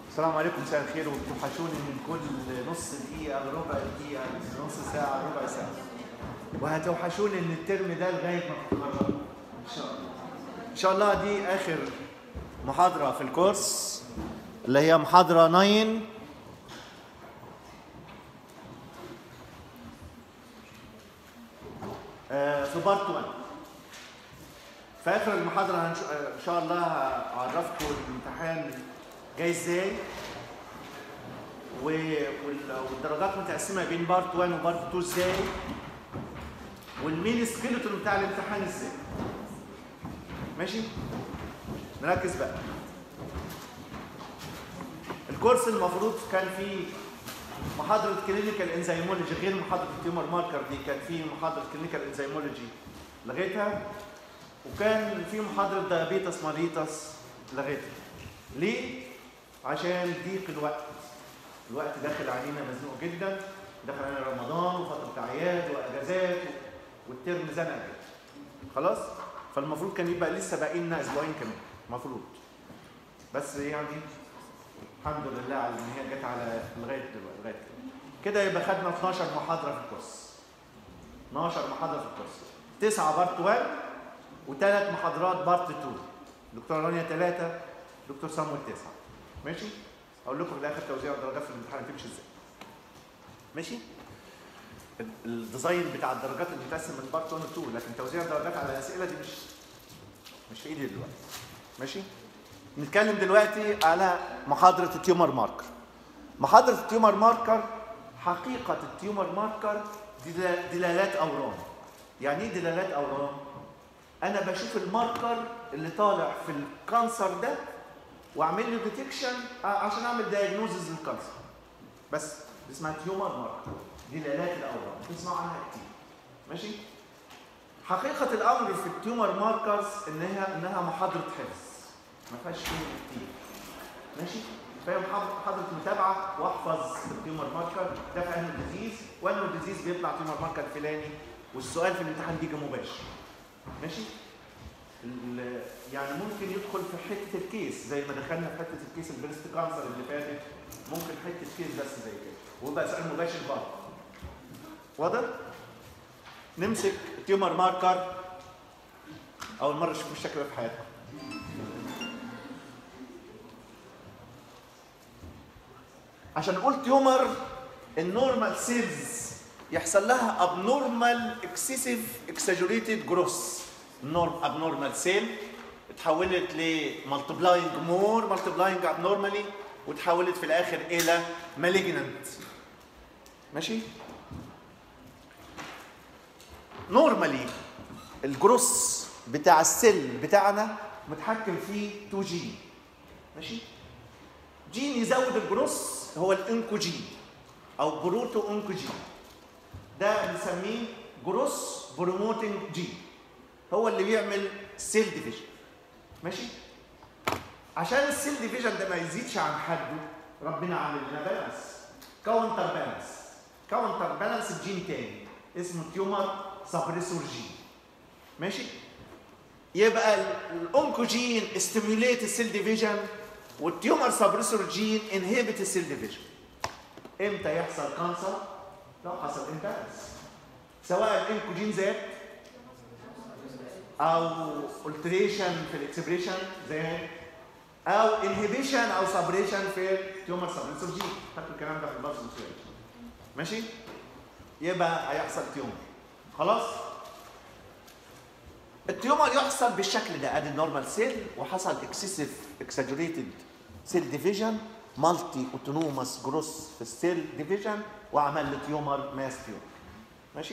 السلام عليكم مساء الخير وبتوحشوني من كل نص دقيقة ربع دقيقة نص ساعة ربع ساعة وهتوحشوني ان الترم ده لغاية ما تتخرجوا ان شاء الله ان شاء الله دي اخر محاضرة في الكورس اللي هي محاضرة 9 آه، في بارت 1 في اخر المحاضرة هنش... آه، ان شاء الله هعرفكم الامتحان جاي ازاي و... وال- والدرجات متقسمة بين بارت 1 وبارت 2 ازاي والمين سكيلتون بتاع الامتحان ازاي ماشي نركز بقى الكورس المفروض كان فيه محاضرة كلينيكال انزيمولوجي غير محاضرة التيومر ماركر دي كان في محاضرة كلينيكال انزيمولوجي لغيتها وكان في محاضرة دايابيتس ماليتس لغيتها ليه؟ عشان ضيق الوقت الوقت داخل علينا مزنوق جدا داخل علينا رمضان وفترة أعياد وأجازات والترم زنق جدا خلاص؟ فالمفروض كان يبقى لسه باقي لنا أسبوعين كمان المفروض بس يعني الحمد لله على ان هي جت على لغايه دلوقتي لغايه كده كده يبقى خدنا 12 محاضره في الكورس 12 محاضره في الكورس تسعه بارت 1 وثلاث محاضرات بارت 2 دكتور رانيا ثلاثه دكتور صامويل تسعه ماشي اقول لكم في الاخر توزيع الدرجات في الامتحان هتمشي ازاي ماشي ال- الديزاين بتاع الدرجات اللي متقسم من بارت 1 و 2 لكن توزيع الدرجات على الاسئله دي مش مش في ايدي دلوقتي ماشي نتكلم دلوقتي على محاضرة التيومر ماركر محاضرة التيومر ماركر حقيقة التيومر ماركر دلا- دلالات أورام يعني ايه دلالات أورام؟ أنا بشوف الماركر اللي طالع في الكانسر ده وأعمل له ديتكشن عشان أعمل دايجنوزز للكانسر بس دي اسمها تيومر ماركر دلالات الأورام تسمعوا عنها كتير ماشي؟ حقيقة الأمر في التيومر ماركرز إنها إنها محاضرة حفظ ما فيهاش فهم كتير ماشي فهي محاضرة محاضرة متابعة واحفظ التيومر ماركر ده في انه ديزيز وانه ديزيز بيطلع تيومر ماركر فلاني والسؤال في الامتحان بيجي مباشر ماشي ال- يعني ممكن يدخل في حته الكيس زي ما دخلنا في حته الكيس البريست كانسر اللي فاتت ممكن حته كيس بس زي كده ويبقى سؤال مباشر برضه واضح؟ نمسك تيومر ماركر اول مره اشوف الشكل ده في حياتكم عشان نقول تيومر النورمال سيلز يحصل لها abnormal excessive exaggerated growth نورم abnormal سيل اتحولت ل multiplying more multiplying abnormally وتحولت في الاخر الى malignant ماشي نورمالي الجروس بتاع السيل بتاعنا متحكم فيه 2 جين ماشي جين يزود الجروس هو الانكوجين او بروتو انكوجين ده بنسميه جروس بروموتنج جين هو اللي بيعمل سيل ديفيجن ماشي عشان السيل ديفيجن ده ما يزيدش عن حده ربنا عامل لنا بالانس كاونتر بالانس كاونتر بالانس بجين تاني اسمه تيومر سبريسور جين ماشي يبقى الانكوجين استيميوليت السيل ديفيجن والتيومر سبريسور جين انهبت السيل ديفيجن امتى يحصل كانسر لو حصل امبالانس سواء الانكوجين زاد او التريشن في الاكسبريشن زاد او انهبيشن او سبريشن في التيومر سبريسور جين فاكر الكلام ده في الباص ماشي يبقى هيحصل تيومر خلاص التيومر يحصل بالشكل ده ادي النورمال سيل وحصل اكسسيف اكساجريتد سيل ديفيجن مالتي اوتونوماس جروس في السيل ديفيجن وعمل لي تيومر ماس تيومر ماشي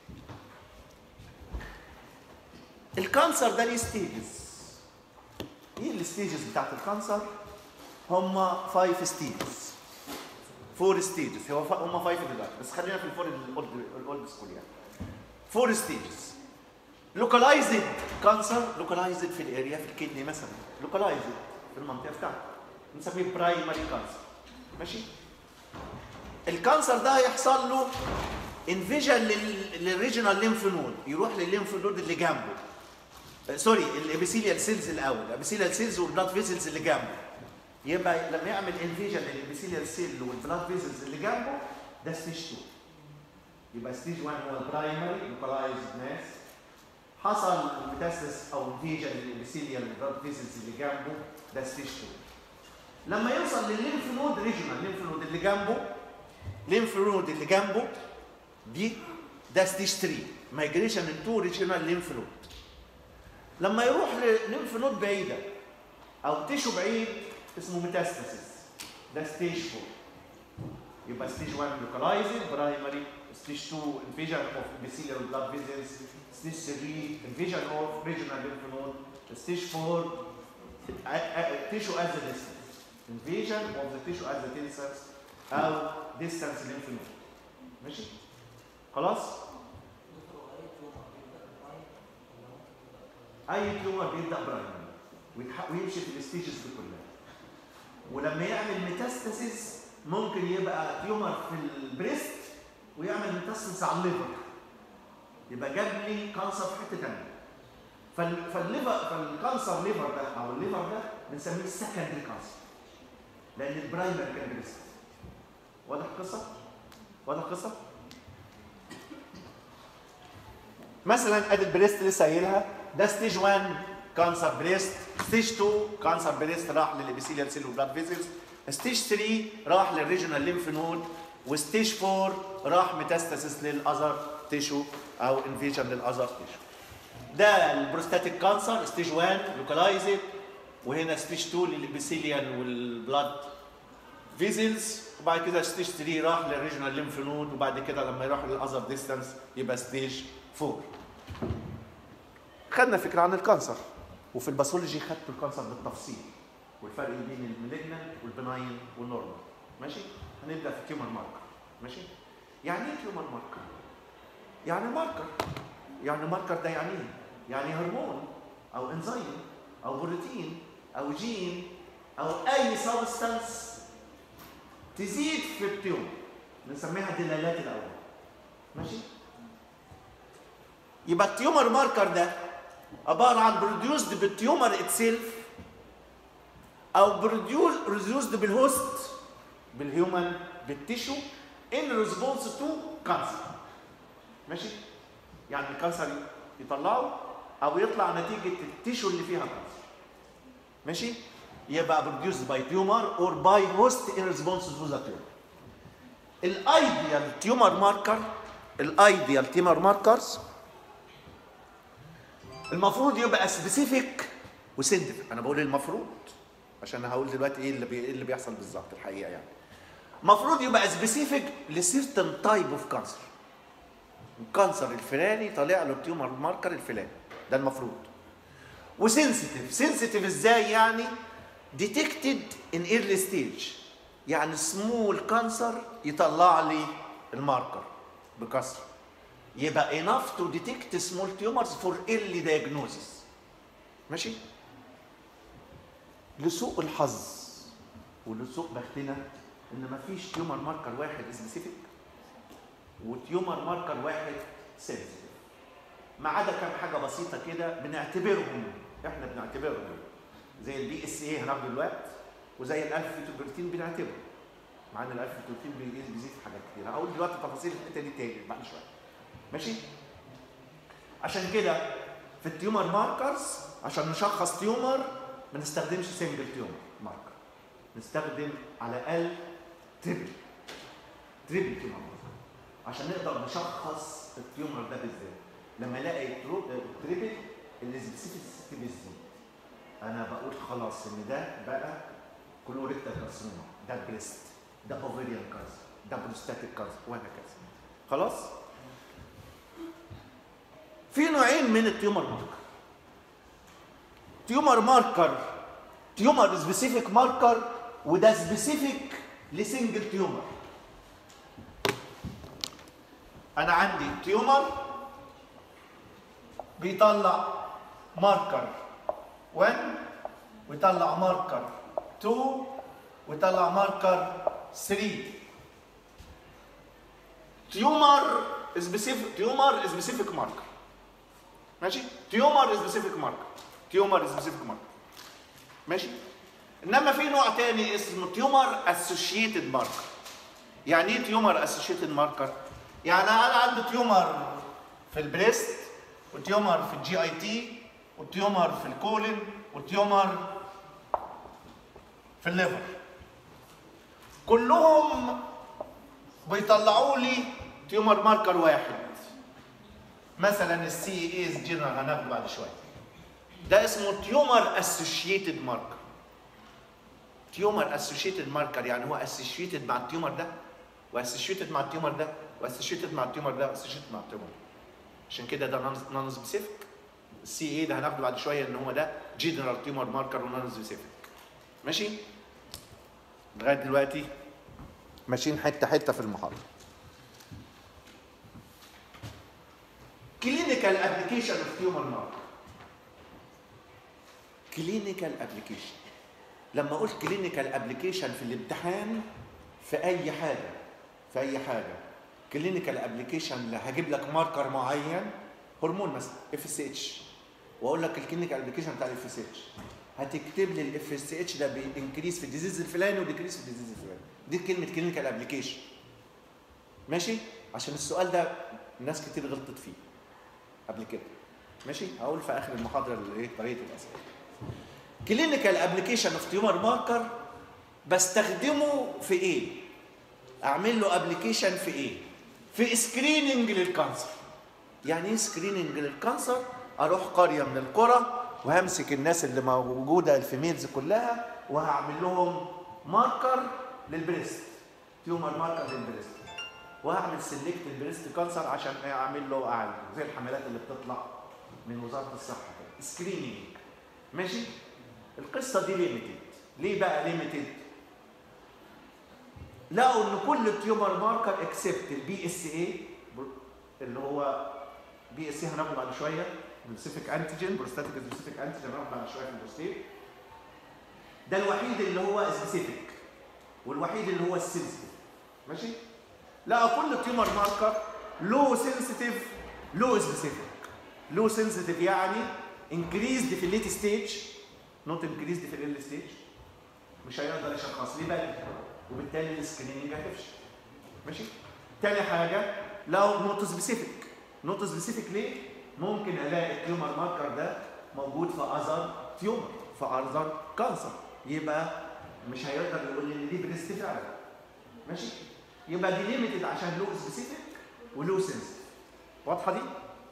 الكانسر ده ليه ستيجز ايه الستيجز بتاعت الكانسر هم 5 ستيجز فور ستيجز هو هم 5 دلوقتي بس خلينا في الفور الاولد الاولد سكول يعني فور ستيجز لوكالايزد كانسر لوكالايزد في الاريا في الكدني مثلا لوكالايزد في المنطقه بتاعته بنسميه برايمري كانسر ماشي الكانسر ده هيحصل له انفيجن للريجنال ليمف نود يروح للليمف نود اللي جنبه آه، سوري الابيثيليال سيلز الاول الابيثيليال سيلز والبلاد فيسلز اللي جنبه يبقى لما يعمل انفيجن للابيثيليال سيل والبلاد فيزلز اللي جنبه ده ستيج 2 يبقى ستيج 1 هو البرايمري لوكالايزد ماس حصل ميتاستس او انفيجن للابيثيليال والبلاد فيزلز اللي جنبه ده ستيج 2 لما يوصل للليمف نود ريجونال الليمف نود اللي جنبه ليمف نود اللي جنبه دي ده ستيج 3 مايجريشن انتو ريجونال ليمف نود لما يروح لليمف نود بعيده او تيشو بعيد اسمه ميتاستاسيس ده ستيج 4 يبقى ستيج 1 لوكالايزد برايمري ستيج 2 انفيجن اوف epithelial blood vessels ستيج 3 انفيجن اوف ريجونال ليمف نود ستيج 4 tissue as a distance invasion of the tissue as a distance او distance lymph node ماشي خلاص اي تيومر بيبدا برايمري ويتح- ويمشي في الستيجز دي كلها ولما يعمل ميتاستاسيس ممكن يبقى تيومر في البريست ويعمل ميتاستاسيس على الليفر يبقى جاب لي كانسر في حته ثانيه فال- فالليفر فالكانسر ليفر ده او الليفر ده بنسميه السكندري كانسر لان البرايمري كان بريست واضح القصه؟ واضح القصه؟ مثلا ادي البريست لسه قايلها ده ستيج 1 كانسر بريست ستيج 2 كانسر بريست راح للابيثيليال سيل وبلاد فيزلز ستيج 3 راح للريجونال ليمف نود وستيج 4 راح ميتاستاسيس للاذر تيشو او انفيجن للاذر تيشو ده البروستاتيك كانسر ستيج 1 لوكالايزد وهنا ستيج 2 للابيثيليال والبلاد فيزلز وبعد كده ستيج 3 راح للريجونال ليمف نود وبعد كده لما يروح للاذر ديستانس يبقى ستيج 4 خدنا فكره عن الكانسر وفي الباثولوجي خدت الكانسر بالتفصيل والفرق بين المالجنال والبناين والنورمال ماشي هنبدا في تيومر ماركر ماشي يعني ايه تيومر ماركر يعني ماركر يعني ماركر ده يعني ايه يعني هرمون او انزيم او بروتين او جين او اي سبستانس تزيد في التيومر بنسميها دلالات الاول ماشي يبقى التيومر ماركر ده عباره عن بروديوسد بالتيومر اتسيلف او بروديوسد بالهوست بالهيومن بالتيشو ان ريسبونس تو كانسر ماشي يعني الكانسر يطلعه او يطلع نتيجه التيشو اللي فيها كانسر ماشي يبقى produced by tumor or by host in response to the tumor الايديال تيومر ماركر الايديال تيومر ماركرز المفروض يبقى سبيسيفيك وسنتفك انا بقول المفروض عشان هقول دلوقتي ايه اللي بي... إيه اللي بيحصل بالظبط الحقيقه يعني المفروض يبقى سبيسيفيك لسيرتن تايب اوف كانسر الكانسر الفلاني طالع له تيومر ماركر الفلاني ده المفروض وسنسيتيف سنسيتيف ازاي يعني ديتكتد ان ايرلي ستيج يعني سمول كانسر يطلع لي الماركر بكسر يبقى enough to detect small tumors for early diagnosis ماشي لسوء الحظ ولسوء بختنا ان مفيش تيومر ماركر واحد سبيسيفيك وتيومر ماركر واحد سنسيتيف ما عدا كام حاجه بسيطه كده بنعتبرهم احنا بنعتبرهم زي البي اس اي هناخده دلوقتي وزي الالف فيتوبروتين بنعتبره مع ان الالف فيتوبروتين بيزيد بيزيد في حاجات كتير هقول دلوقتي تفاصيل الحته دي تاني بعد شويه ماشي عشان كده في التيومر ماركرز عشان نشخص تيومر ما نستخدمش سنجل تيومر ماركر نستخدم على الاقل تريبل تريبل تيومر ماركر عشان نقدر نشخص التيومر ده بالذات لما الاقي التريبل السبيسيفيسيتي بتزيد انا بقول خلاص ان ده بقى كولوريكتال كارسينوما ده بريست ده اوفيريان كانسر ده بروستاتيك كانسر وهكذا خلاص في نوعين من التيومر ماركر تيومر ماركر تيومر سبيسيفيك ماركر وده سبيسيفيك لسنجل تيومر انا عندي تيومر بيطلع ماركر 1 ويطلع ماركر 2 ويطلع ماركر 3 تيومر سبيسيفيك تيومر سبيسيفيك ماركر ماشي تيومر سبيسيفيك ماركر تيومر سبيسيفيك ماركر ماشي انما في نوع تاني اسمه تيومر اسوشيتد ماركر يعني ايه تيومر اسوشيتد ماركر يعني انا عندي تيومر في البريست وتيومر في الجي اي تي وتيومر في الكولن وتيومر في الليفر كلهم بيطلعوا لي تيومر ماركر واحد مثلا السي اي اس جنرال هناخده بعد شويه ده اسمه تيومر اسوشيتد ماركر تيومر اسوشيتد ماركر يعني هو اسوشيتد مع التيومر ده واسوشيتد مع التيومر ده واسوشيتد مع التيومر ده واسوشيتد مع التيومر ده عشان كده ده نون سبيسيفيك السي اي ده هناخده بعد شويه ان هو ده جنرال تيومر ماركر ونون سبيسيفيك ماشي لغايه دلوقتي ماشيين حته حته في المحاضره كلينيكال ابلكيشن اوف تيومر ماركر كلينيكال ابلكيشن لما اقول كلينيكال ابلكيشن في الامتحان في اي حاجه في اي حاجه كلينيكال ابلكيشن هجيب لك ماركر معين هرمون مثلا اف اس اتش واقول لك الكلينيكال ابلكيشن بتاع الاف اس اتش هتكتب لي الاف اس اتش ده بانكريس في الديزيز الفلاني وديكريس في الديزيز الفلاني دي كلمه كلينيكال ابلكيشن ماشي عشان السؤال ده ناس كتير غلطت فيه قبل كده ماشي هقول في اخر المحاضره اللي ايه طريقه الاسئله كلينيكال ابلكيشن اوف تيومر ماركر بستخدمه في ايه اعمل له ابلكيشن في ايه في سكريننج للكانسر يعني ايه سكريننج للكانسر اروح قريه من القرى وهمسك الناس اللي موجوده الفيميلز كلها وهعمل لهم ماركر للبريست تيومر ماركر للبريست وهعمل سيلكت البريست كانسر عشان اعمل له اعالجه زي الحملات اللي بتطلع من وزاره الصحه كده سكريننج ماشي القصه دي ليميتد ليه بقى ليميتد لقوا ان كل التيومر ماركر اكسبت البي اس اي اللي هو بي اس اي هناخده بعد شويه سبيسيفيك انتيجين بروستاتيك سبيسيفيك انتيجين هناخده بعد شويه في البروستيت ده الوحيد اللي هو سبيسيفيك والوحيد اللي هو السنسيتيف ماشي لقى كل تيومر ماركر لو سنسيتيف لو سبيسيفيك لو سنسيتيف يعني انكريزد في الليت ستيج نوت انكريزد في الايرلي ستيج مش هيقدر يشخص ليه بقى وبالتالي السكريننج هتفشل ماشي تاني حاجه لو نوت سبيسيفيك نوت سبيسيفيك ليه ممكن الاقي التيومر ماركر ده موجود في اذر تيومر في اذر كانسر يبقى مش هيقدر يقول لي ان دي بريست فعلا ماشي يبقى دي ليميتد عشان لو سبيسيفيك ولو سنسيتيف واضحه دي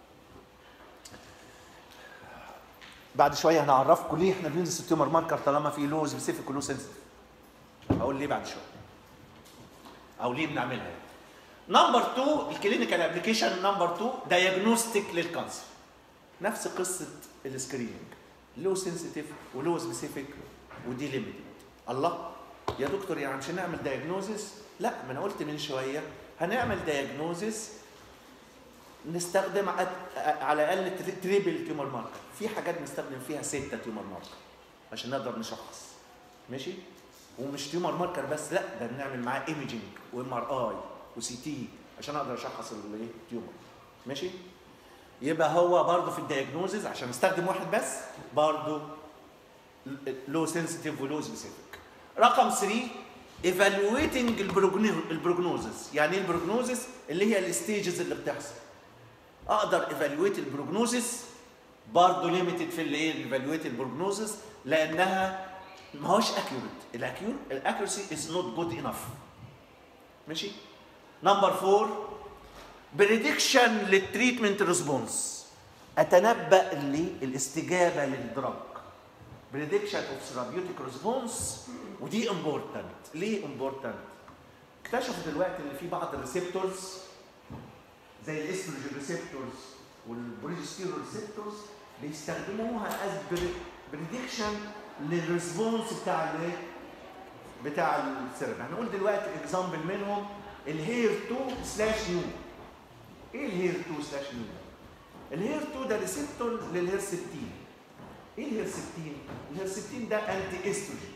بعد شويه هنعرفكم ليه احنا بندرس التيومر ماركر طالما في لو سبيسيفيك ولو سنسيتيف هقول ليه بعد شويه او ليه بنعملها نمبر 2 الكلينيكال ابلكيشن نمبر 2 دايجنوستيك للكانسر نفس قصه السكريننج لو سنسيتيف ولو سبيسيفيك ودي ليميتد الله يا دكتور يعني مش هنعمل دايجنوزس لا ما انا قلت من شويه هنعمل دايجنوزس نستخدم على الاقل تريبل تيومر ماركر في حاجات بنستخدم فيها سته تيومر ماركر عشان نقدر نشخص ماشي ومش تيومر ماركر بس لا ده بنعمل معاه ايميجنج وام ار اي وسي تي عشان اقدر اشخص الايه التيومر ماشي يبقى هو برضه في الدايجنوزز عشان استخدم واحد بس برضه لو سنسيتيف ولو سبيسيفيك رقم 3 ايفالويتنج البروجنوزس يعني ايه البروجنوزس اللي هي الستيجز اللي بتحصل اقدر ايفالويت البروجنوزس برضه ليميتد في الايه ايفالويت البروجنوزس لانها ما هوش اكيوريت الاكيورسي از نوت جود انف ماشي نمبر 4 بريدكشن للتريتمنت ريسبونس اتنبا للاستجابه للدراج بريدكشن اوف ثيرابيوتيك ريسبونس ودي امبورتنت ليه امبورتنت اكتشفوا دلوقتي ان في بعض الريسبتورز زي الاستروجين ريسبتورز والبروجستيرون ريسبتورز بيستخدموها از بريدكشن للريسبونس بتاع الايه؟ بتاع السيرم هنقول دلوقتي اكزامبل منهم الهير 2 سلاش يو ايه الهير 2 سلاش يو الهير 2 ده ريسبتور للهير 60 ايه الهير 60 الهير 60 ده انتي استروجين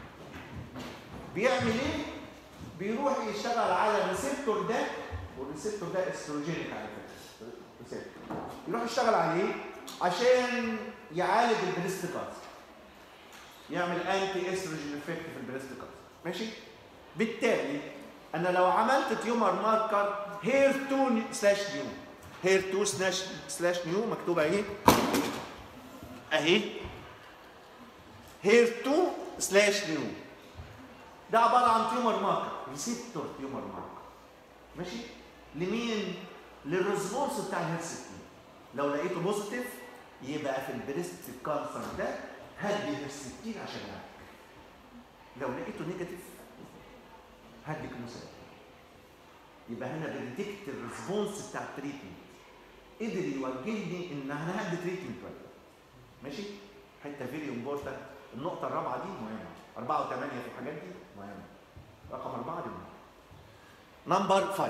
بيعمل ايه بيروح يشتغل على الريسبتور ده والريسبتور ده استروجينيك على فكره ريسبتور يروح يشتغل عليه عشان يعالج البريست كانسر يعمل انتي استروجين افكت في البريست كانسر ماشي بالتالي انا لو عملت تيومر ماركر هير 2 سلاش نيو هير 2 سلاش سلاش نيو مكتوبه اهي اهي هير 2 سلاش نيو ده عباره عن تيومر ماركر ريسبتور تيومر ماركر ماشي لمين للريسبونس بتاع الهيرس لو لقيته بوزيتيف يبقى في البريست كانسر ده هدي هيرستين عشان يعالج لو لقيته نيجاتيف هدي كيموثيرابي يبقى هنا بريدكت الريسبونس بتاع التريتمنت قدر يوجهني ان انا هدي تريتمنت ولا لا. ماشي حته فيري امبورتنت النقطه الرابعه دي مهمه أربعة وثمانية في الحاجات دي مهمة رقم أربعة دي مهمة نمبر فايف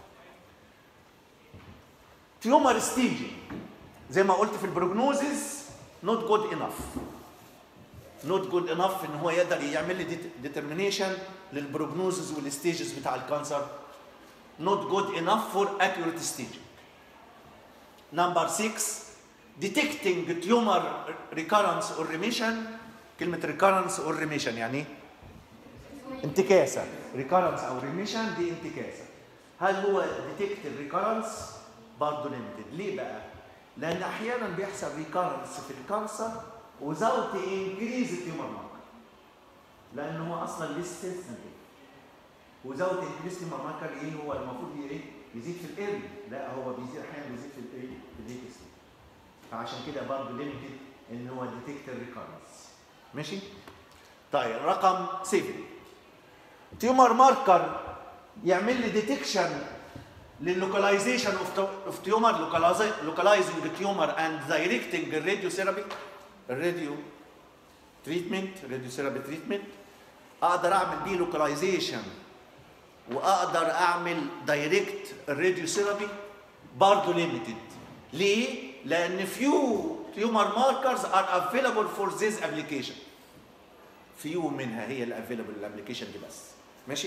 تيومر ستيجنج زي ما قلت في البروجنوزز نوت جود انف نوت جود انف ان هو يقدر يعمل لي ديترمينيشن للبروجنوزز والستيجز بتاع الكانسر not good enough for accurate staging. Number six, detecting tumor recurrence or remission. كلمة recurrence or remission يعني إيه؟ انتكاسة. recurrence أو remission دي انتكاسة. هل هو detect recurrence؟ برضه limited. ليه بقى؟ لأن أحيانا بيحصل recurrence في الكانسر without increase tumor marker. لأن هو أصلا لسه sensitive. وزود الانكريس ماركر ايه هو المفروض ايه يزيد في الاري لا هو بيزيد احيانا بيزيد في الايه في الديك فعشان كده برضه ليميتد ان هو ديتكت الريكارنس ماشي طيب رقم 7 تيومر ماركر يعمل لي ديتكشن لللوكاليزيشن اوف اوف تيومر لوكاليزنج تيومر اند دايركتنج الراديو ثيرابي الراديو تريتمنت راديو ثيرابي تريتمنت اقدر اعمل بيه لوكاليزيشن واقدر اعمل دايركت راديو ثيرابي برضه ليميتد ليه؟ لان فيو تيومر ماركرز ار افيلابل فور ذيس ابلكيشن فيو منها هي اللي افيلابل الابلكيشن دي بس ماشي؟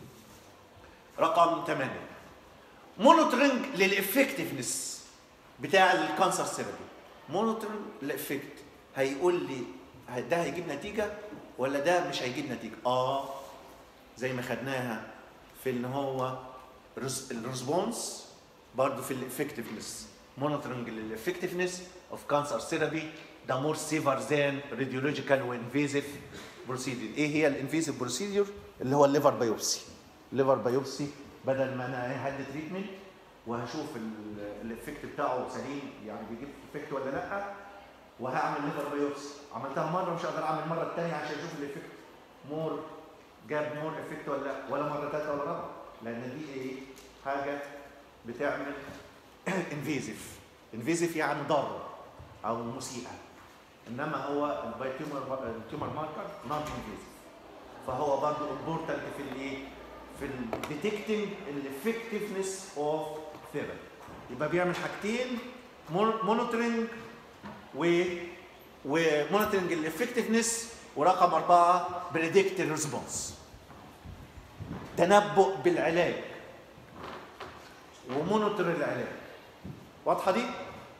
رقم 8 مونيتورنج للافكتفنس بتاع الكانسر ثيرابي مونيتورنج للافكت هيقول لي ده هيجيب نتيجه ولا ده مش هيجيب نتيجه اه زي ما خدناها في ان هو الريسبونس برضه في الافكتفنس مونيتورنج للافكتفنس اوف كانسر ثيرابي ده مور سيفر ذان راديولوجيكال وانفيزيف بروسيدور ايه هي الانفيزيف بروسيدور اللي هو الليفر بايوبسي الليفر بايوبسي بدل ما انا هدي تريتمنت وهشوف الافكت بتاعه سليم يعني بيجيب افكت ولا لا وهعمل ليفر بايوبسي عملتها مره مش هقدر اعمل مره الثانيه عشان اشوف الافكت مور جاب مور افكت ولا لا ولا مره ثالثه ولا رابعه لان دي ايه حاجه بتعمل انفيزيف انفيزيف يعني ضار او مسيئه انما هو التيومر التيومر ماركر نون انفيزيف فهو برضه امبورتنت في الايه في الديتكتنج الافكتفنس اوف ثيرابي يبقى بيعمل حاجتين مونيتورنج و ومونيتورنج الافكتفنس ورقم أربعة بريدكت الريسبونس تنبؤ بالعلاج ومونيتور العلاج واضحة دي؟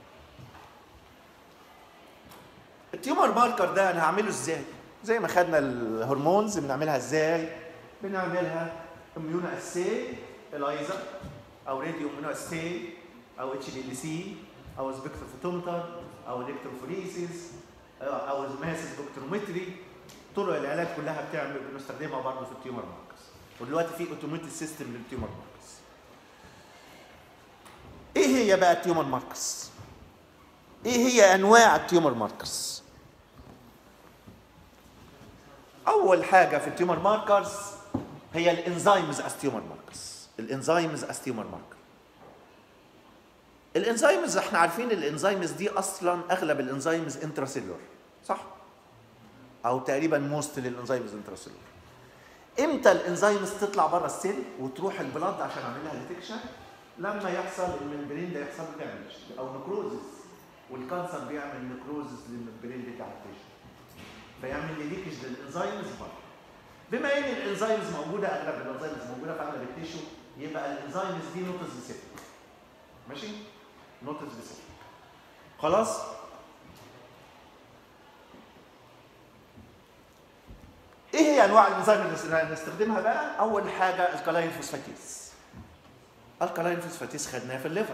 التيومر ماركر ده انا هعمله ازاي؟ زي ما خدنا الهرمونز بنعملها ازاي؟ بنعملها اميونو اسي الايزا او راديو اميونو اسي او اتش بي ال سي او سبكتروفوتومتر او الكتروفوريسيس او ماس سبكترومتري طرق العلاج كلها بتعمل بنستخدمها برضه في التيومر ماركرز ودلوقتي في اوتوميتد سيستم للتيومر ماركرز ايه هي بقى التيومر ماركرز ايه هي انواع التيومر ماركرز اول حاجه في التيومر ماركرز هي الانزيمز از تيومر ماركرز الانزيمز از تيومر ماركر الانزيمز احنا عارفين الانزيمز دي اصلا اغلب الانزيمز انتراسيلولر صح او تقريبا موست للانزيمز انتراسيلولر امتى الانزيمز تطلع بره السيل وتروح البلاد عشان اعمل لها ديتكشن لما يحصل الممبرين ده يحصل له دامج او نكروزس والكانسر بيعمل نكروزس للممبرين بتاع التيشو فيعمل لي ليكج للانزيمز بره بما ان الانزيمز موجوده اغلب الانزيمز موجوده في اغلب التيشو يبقى الانزيمز دي نوتس ريسبتور ماشي نوتس ريسبتور خلاص ايه هي انواع الانزيم اللي هنستخدمها بقى اول حاجه الكالاين فوسفاتيز الكالاين فوسفاتيز خدناه في الليفر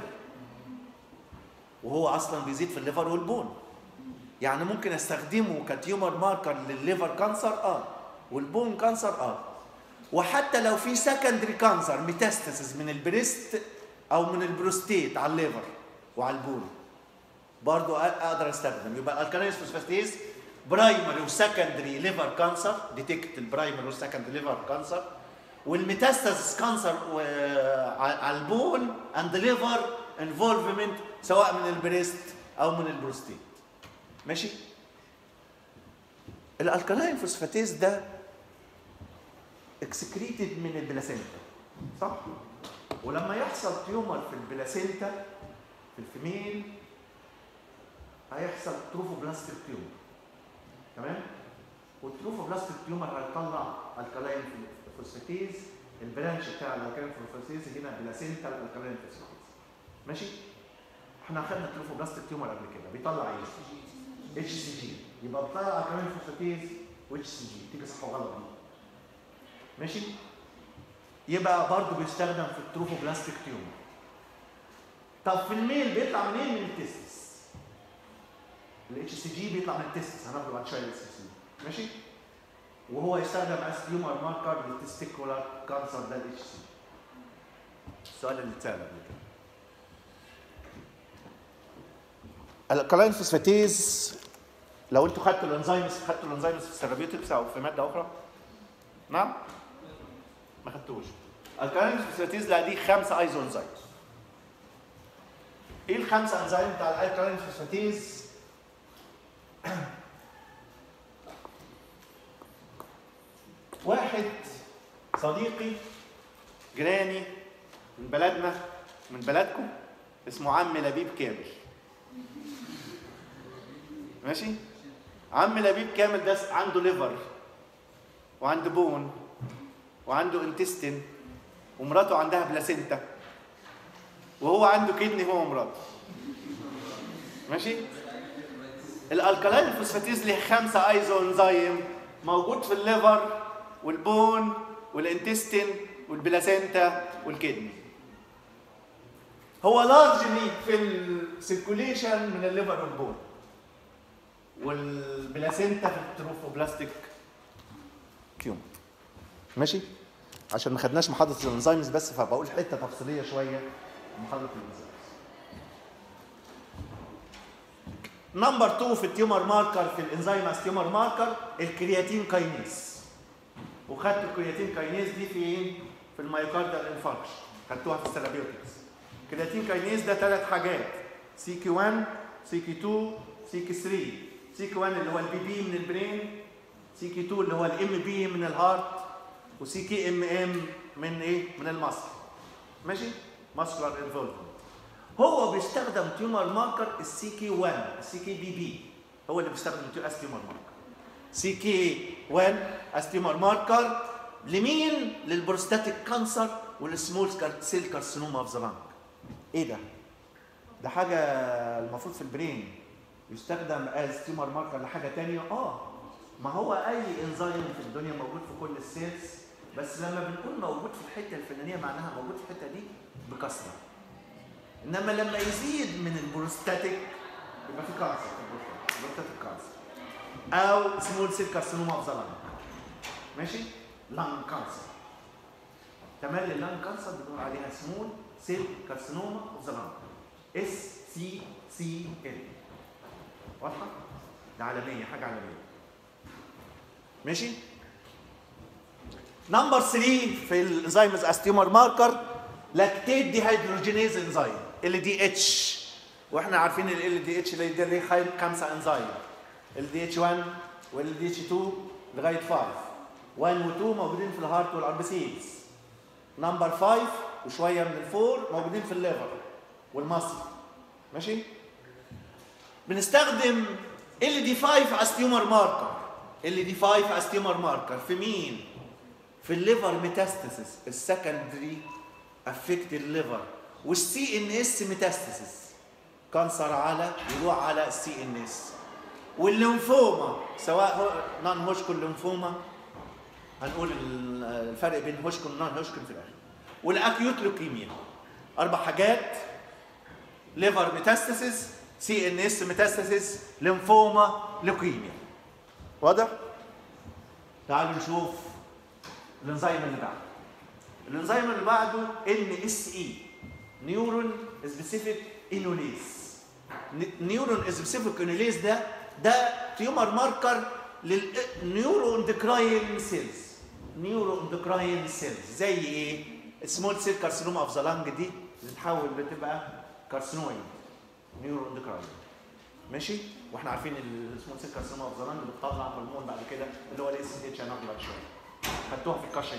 وهو اصلا بيزيد في الليفر والبون يعني ممكن استخدمه كتيومر ماركر للليفر كانسر اه والبون كانسر اه وحتى لو في سكندري كانسر ميتاستاسيس من البريست او من البروستيت على الليفر وعلى البون برضو اقدر استخدم يبقى الكالينيس فوسفاتيز برايمري وسكندري ليفر كانسر ديتكت البرايمري والسكندري ليفر كانسر والميتاستاسيس كانسر على البون اند ليفر انفولفمنت سواء من البريست او من البروستيت ماشي الالكالاين فوسفاتيز ده اكسكريتد من البلاسينتا صح ولما يحصل تيومر في البلاسينتا في الفيميل هيحصل تروفوبلاستيك تيومر تمام والتروفوبلاستيك تيومر هيطلع الكالاين فوسفاتيز البرانش بتاع الالكالاين فوسفاتيز هنا بلاسينتا الالكالاين فوسفاتيز ماشي احنا اخذنا تروفوبلاستيك تيومر قبل كده بيطلع ايه اتش سي جي يبقى بيطلع الكالاين فوسفاتيز واتش سي جي تيجي صح وغلط دي ماشي يبقى برضه بيستخدم في التروفوبلاستيك تيومر طب في الميل بيطلع منين من التستس الاتش سي جي بيطلع من التستس هناخده بعد شويه الاتش سي ماشي وهو يستخدم از تيومر ماركر للتستيكولار كانسر ده الاتش سي السؤال اللي اتسال قبل كده الكلاين فوسفاتيز لو انتوا خدتوا الانزيمز خدتوا الانزيمز في السيرابيوتكس او في ماده اخرى نعم ما خدتوش الكلاين فوسفاتيز لا دي خمسه ايزو انزيمز ايه الخمسه انزيم بتاع الالكالين فوسفاتيز واحد صديقي جيراني من بلدنا من بلدكم اسمه عم لبيب كامل ماشي عم لبيب كامل ده عنده ليفر وعنده بون وعنده انتستين ومراته عندها بلاسينتا وهو عنده كدني هو ومراته ماشي الالكالين الفوسفاتيز له خمسه ايزو انزيم موجود في الليفر والبون والانتستين والبلاسينتا والكدني هو لارجلي في السيركوليشن من الليفر والبون والبلاسينتا في التروفوبلاستيك تيوم ماشي عشان ما خدناش محاضره الانزيمز بس فبقول حته تفصيليه شويه محاضره الانزيمز نمبر 2 في التيومر ماركر في الانزيم از تيومر ماركر الكرياتين كاينيز وخدت الكرياتين كاينيز دي فين في المايوكاردال انفاركشن خدتوها في الثيرابيوتكس الكرياتين كاينيز ده ثلاث حاجات سي كي 1 سي كي 2 سي كي 3 سي كي 1 اللي هو البي بي من البرين سي كي 2 اللي هو الام بي من الهارت وسي كي ام ام من ايه من المصل ماشي ماسكولار انفولفمنت هو بيستخدم تيومر ماركر السي كي 1 السي كي بي بي هو اللي بيستخدم اس تيومر ماركر سي كي 1 اس تيومر ماركر لمين للبروستاتيك كانسر والسمول سيل كارسينوما اوف ذا لانج ايه ده ده حاجه المفروض في البرين يستخدم از تيومر ماركر لحاجه ثانيه اه ما هو اي انزيم في الدنيا موجود في كل السيلز بس لما بنقول موجود في الحته الفلانيه معناها موجود في الحته دي بكثره انما لما يزيد من البروستاتيك يبقى في كانسر في البروستاتيك بروستاتيك كانسر او سمول سيل كارسينوما اوف ذا لانج ماشي لانج كانسر تملي اللانج كانسر بنقول عليها سمول سيل كارسينوما اوف ذا لانج اس سي سي ال واضحه ده عالميه حاجه عالميه ماشي نمبر 3 في الانزيمز استيومر ماركر لاكتيت دي هيدروجينيز انزيم ال دي اتش واحنا عارفين ال دي اتش اللي ده ليه خمسه انزيم ال دي اتش 1 وال دي اتش 2 لغايه 5 1 و 2 موجودين في الهارت والاربسيلز نمبر 5 وشويه من الفور موجودين في الليفر والمصل ماشي بنستخدم ال دي 5 از تيومر ماركر ال دي 5 از تيومر ماركر في مين في الليفر ميتاستاسيس السكندري افكت الليفر والسي ان اس ميتاستاسيس كانسر على يروح على السي ان اس والليمفوما سواء نون هوشكون ليمفوما هنقول ال- الفرق بين هوشكن ونون هوشكن في الاخر والاكيوت لوكيميا اربع حاجات ليفر ميتاستاسيس سي ان اس ميتاستاسيس ليمفوما لوكيميا واضح تعالوا نشوف الانزيم اللي بعده الانزيم اللي بعده ان اس اي نيورون سبيسيفيك انوليز نيورون سبيسيفيك انوليز ده ده تيومر ماركر للنيورو اندكراين سيلز نيورو اندكراين سيلز زي ايه سمول سيل كارسينوما اوف ذا لانج دي بتتحول بتبقى كارسينويد نيورو اندكراين ماشي واحنا عارفين السمول سيل كارسينوما اوف ذا لانج بتطلع هرمون بعد كده اللي هو الاس اتش هناخده بعد شويه خدتوها في الكاشنج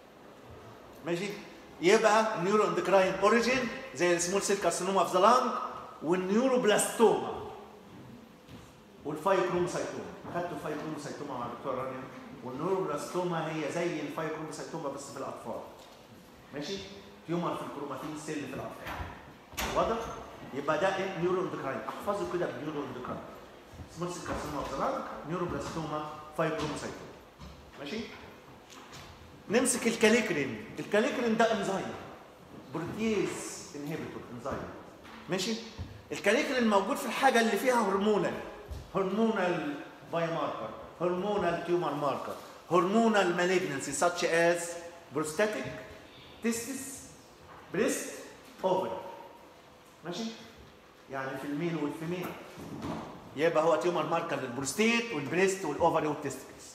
ماشي يبقى النيورو اندكراين اوريجين زي السمول سيل كارسينوما اوف ذا لانج والنيوروبلاستوما والفايكروموسايتوما خدتوا الفايكروموسايتوما مع الدكتور رانيا والنيوروبلاستوما هي زي الفايكروموسايتوما بس في الاطفال ماشي تيومر في الكروماتين سيل في الاطفال واضح يبقى ده ايه نيورو اندكراين احفظوا كده بنيورو اندكراين سمول سيل كارسينوما اوف ذا لانج نيوروبلاستوما فايكروموسايتوما ماشي نمسك الكاليكرين الكاليكرين ده انزيم بروتيز انهبيتور انزيم ماشي الكاليكرين موجود في الحاجه اللي فيها هرمونال هرمونال بايوماركر هرمونال تيومر ماركر هرمونال مالجنسي such as بروستاتيك تستس بريست اوفر ماشي يعني في الميل والفيميل يبقى هو تيومر ماركر للبروستيت والبريست والاوفري والتستكس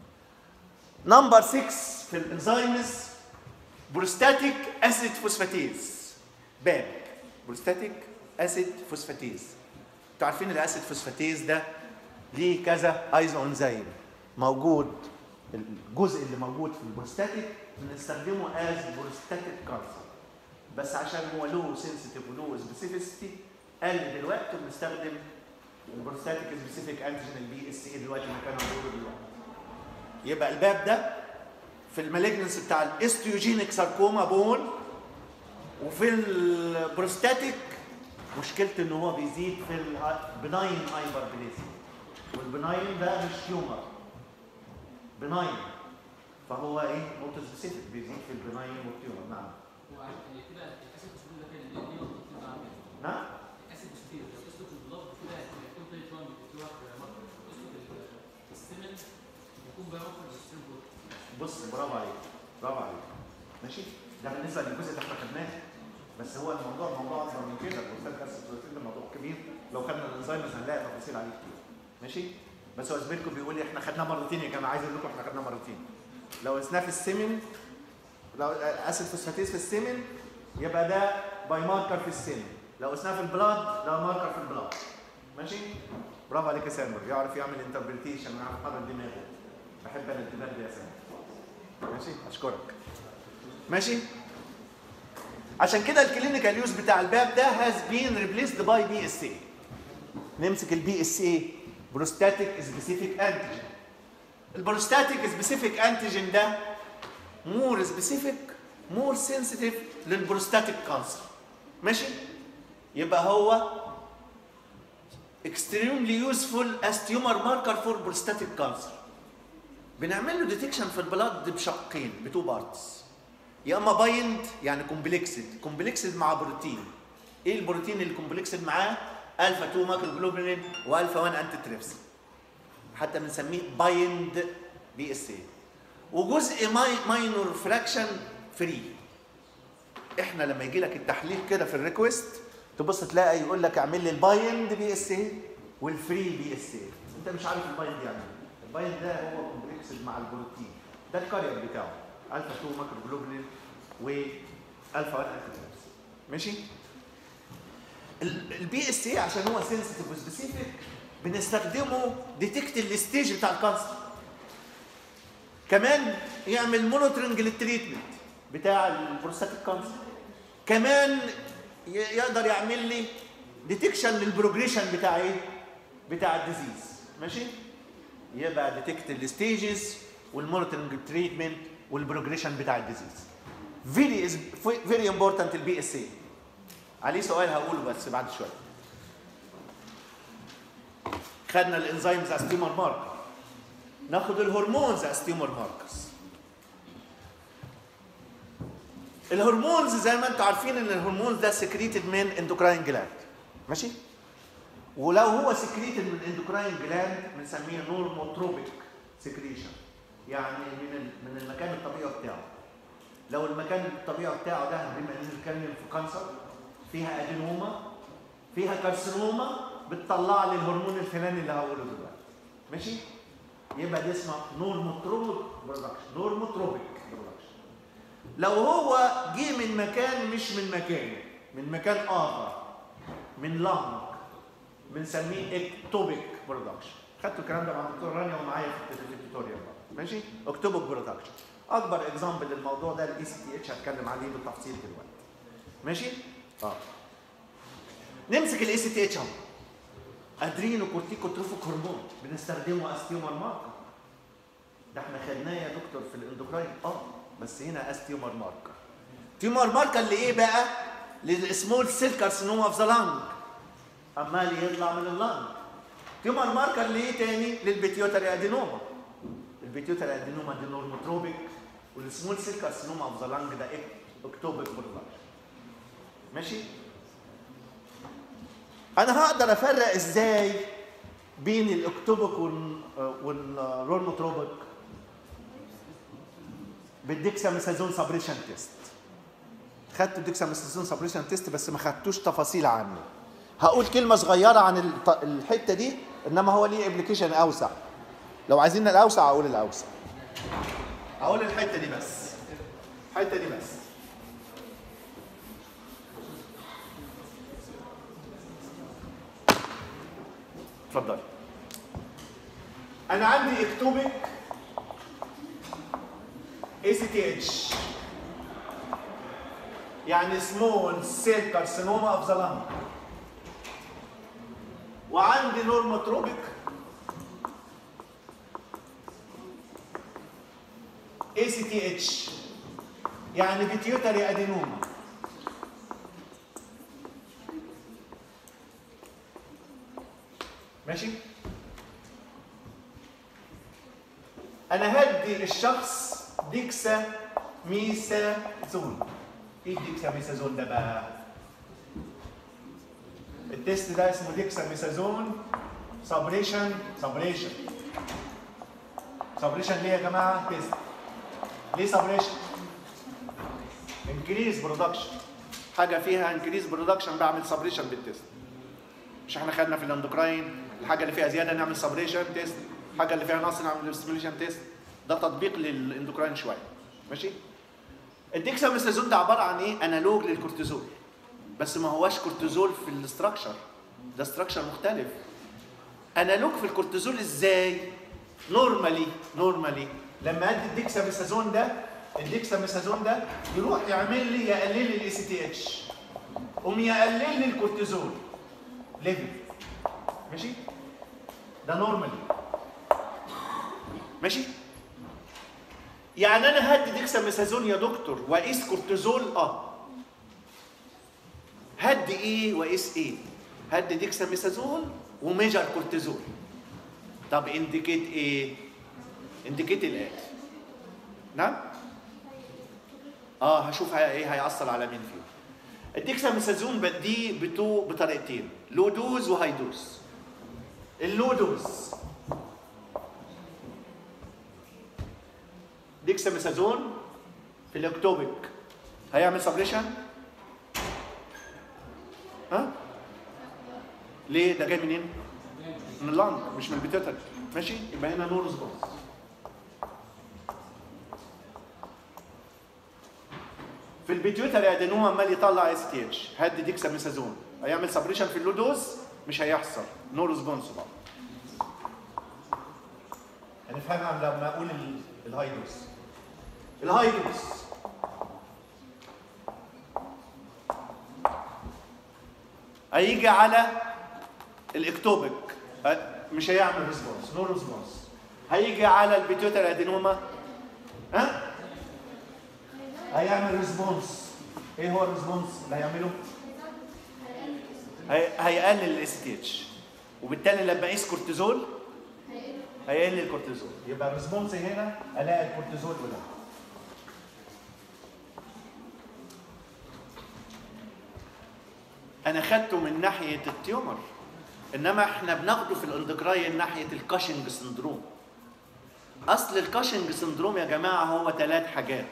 نمبر 6 في الانزيمز بروستاتيك اسيد فوسفاتيز باب بروستاتيك اسيد فوسفاتيز انتوا عارفين الاسيد فوسفاتيز ده ليه كذا ايزو انزيم موجود الجزء اللي موجود في البروستاتيك بنستخدمه از بروستاتيك كانسر بس عشان هو له سنسيتيف وله سبيسيفيستي قال دلوقتي بنستخدم البروستاتيك سبيسيفيك انتيجين البي اس اي دلوقتي مكانه موجود دلوقتي يبقى الباب ده في المالجنس بتاع الاستيوجينيك ساركوما بون وفي البروستاتيك مشكلته ان هو بيزيد في البناين هايبر بليزي والبناين ده مش تيومر بناين فهو ايه نوت سبيسيفيك بيزيد في البناين والتيومر نعم هو كده الاسيد بسيط ده كان اللي هو بتبقى عامل نعم اسيد بسيط بس اسلوب البلاد كده يكون تاني شويه بتبقى ماركر اسلوب السمن يكون بقى ماركر للسيمبل بص برافو عليك برافو عليك ماشي ده بالنسبه للجزء اللي احنا خدناه بس هو الموضوع موضوع اكبر من كده الاستاذ كاسس ده موضوع كبير لو خدنا الانزيمز هنلاقي تفاصيل عليه كتير ماشي بس هو زميلكم بيقول لي احنا خدناه مرتين يا جماعه عايز اقول لكم احنا خدناه مرتين لو قسناه في السمن لو اسيد فوسفاتيز في السمن يبقى ده باي ماركر في السمن لو قسناه في البلاد ده ماركر في البلاد ماشي برافو عليك يا سامر يعرف يعمل انتربريتيشن يعرف يحرك دماغه بحب انا الدماغ دي يا سامر ماشي اشكرك ماشي عشان كده الكلينيكال يوز بتاع الباب ده هاز بين ريبليسد باي بي اس اي نمسك البي اس اي بروستاتيك سبيسيفيك انتيجين البروستاتيك سبيسيفيك انتيجين ده مور سبيسيفيك مور سنسيتيف للبروستاتيك كانسر ماشي يبقى هو extremely useful as tumor marker for prostatic cancer بنعمل له ديتكشن في البلاد بشقين بتو بارتس يا اما بايند يعني كومبلكسد كومبلكسد مع بروتين ايه البروتين اللي كومبلكسد معاه الفا 2 ماكروجلوبولين والفا 1 انتي تريبسين حتى بنسميه بايند بي اس اي وجزء ماي ماينور فراكشن فري احنا لما يجي لك التحليل كده في الريكوست تبص تلاقي يقول لك اعمل لي البايند بي اس اي والفري بي اس اي انت مش عارف البايند يعني ايه البايند ده هو كومبلكسد مع البروتين ده الكارير بتاعه الفا 2 ماكروجلوبولين والفا 1 انتي تريبسين ماشي البي اس اي عشان هو سنسيتيف وسبيسيفيك بنستخدمه ديتكت الستيج بتاع الكانسر كمان يعمل مونيتورنج للتريتمنت بتاع البروستاتيك كانسر كمان ي- يقدر يعمل لي ديتكشن للبروجريشن بتاع ايه بتاع الديزيز ماشي يبقى ديتكت الستيجز والمونيتورنج تريتمنت والبروجريشن بتاع الديزيز فيري از فيري امبورتنت البي اس اي عليه سؤال هقوله بس بعد شويه خدنا الانزيمز از تيومر ماركر ناخد الهرمونز از تيومر ماركرز الهرمونز زي ما انتم عارفين ان الهرمونز ده سكريتد من اندوكراين جلاند ماشي ولو هو سكريتد من اندوكراين جلاند بنسميه نورموتروبيك سكريشن يعني من ال- من المكان الطبيعي بتاعه لو المكان الطبيعي بتاعه ده بما ان بنتكلم في كانسر فيها ادينوما فيها كارسينوما بتطلع لي الهرمون الفلاني اللي هقوله دلوقتي ماشي يبقى دي اسمها نورموتروبيك برودكشن نورموتروبيك برودكشن لو هو جه من مكان مش من مكان من مكان اخر من لانج بنسميه اكتوبيك برودكشن خدتوا الكلام ده مع الدكتور رانيا ومعايا في الت- في التوتوريال بقى. ماشي اكتوبيك برودكشن اكبر اكزامبل للموضوع ده الاي سي تي اتش هتكلم عليه بالتفصيل دلوقتي ماشي اه نمسك الاي سي تي اتش اهو ادرينو كورتيكوتروفيك هرمون بنستخدمه از تيومر ماركر ده احنا خدناه يا دكتور في الاندوكراين اه بس هنا از تيومر ماركر تيومر ماركر لايه بقى للسمول سيل كارسينوما اوف ذا لانج عمال يطلع من اللانج تيومر ماركر ليه تاني للبيتيوتري ادينوما البيتيوتري ادينوما دي نورموتروبيك والسمول سيل كارسينوما اوف ذا لانج ده اكتوبيك برودكشن ماشي انا هقدر افرق ازاي بين الاكتوبيك والنورموتروبيك بالديكساميثازون سابريشن تيست خدت الديكساميثازون سابريشن تيست بس ما خدتوش تفاصيل عنه هقول كلمه صغيره عن الط- الحته دي انما هو ليه ابلكيشن اوسع لو عايزين الاوسع اقول الاوسع اقول الحته دي بس الحته دي بس اتفضل انا عندي اكتوبيك اي سي تي اتش يعني سمول سيل كارسينوما اوف ذا لانج وعندي نورموتروبيك اي سي تي اتش يعني بيتيوتري ادينوما ماشي انا هدي الشخص ديكسا ميثازون ايه الديكسا ميثازون ده بقى التيست ده اسمه ديكسا ميثازون سابريشن سابريشن سابريشن ليه يا جماعه تيست ليه سابريشن انكريز برودكشن حاجه فيها انكريز برودكشن بعمل سابريشن بالتيست مش احنا خدنا في الاندوكراين الحاجه اللي فيها زياده نعمل سابريشن تيست الحاجه اللي فيها نقص نعمل ستيميوليشن تيست ده تطبيق للاندوكراين شويه ماشي الديكساميثازون ده عباره عن ايه انالوج للكورتيزول بس ما هواش كورتيزول في الاستراكشر ده استراكشر مختلف انالوج في الكورتيزول ازاي نورمالي نورمالي لما ادي الديكساميثازون ده الديكساميثازون ده يروح يعمل لي يقلل لي الاي سي تي اتش قوم يقلل لي الكورتيزول ليفل ماشي ده نورمالي ماشي يعني انا هدي ديكساميثازون يا دكتور واقيس كورتيزول اه هدي ايه واقيس ايه هدي ديكساميثازون وميجر كورتيزول طب انديكيت ايه انديكيت الاتي نعم اه هشوف هي- ايه هيأثر على مين فيهم الديكساميثازون بديه بتو بطريقتين لو دوز وهاي دوز اللو دوز ديكساميثازون في الاكتوبيك هيعمل سبريشن ها ليه ده جاي منين من اللنج مش من البيتيوتري ماشي يبقى هنا نو ريسبونس في البيتيوتري ادينوما عمال يطلع اس تي اتش هدي ديكساميثازون هيعمل سبريشن في اللودوز مش هيحصل نو ريسبونس بقى هنفهمها لما اقول ال- الهاي دوز الهاي دوز هيجي على الاكتوبيك ه- مش هيعمل ريسبونس نو ريسبونس هيجي على البيتيوتري ادينوما ها هيعمل ريسبونس ايه هو الريسبونس اللي هيعمله هي... هيقلل الاس تي اتش وبالتالي لما اقيس كورتيزول هيقلل الكورتيزول يبقى الريسبونس هنا الاقي الكورتيزول وده انا خدته من ناحيه التيومر انما احنا بناخده في الاندوكراين ناحيه الكاشنج سندروم اصل الكاشنج سندروم يا جماعه هو ثلاث حاجات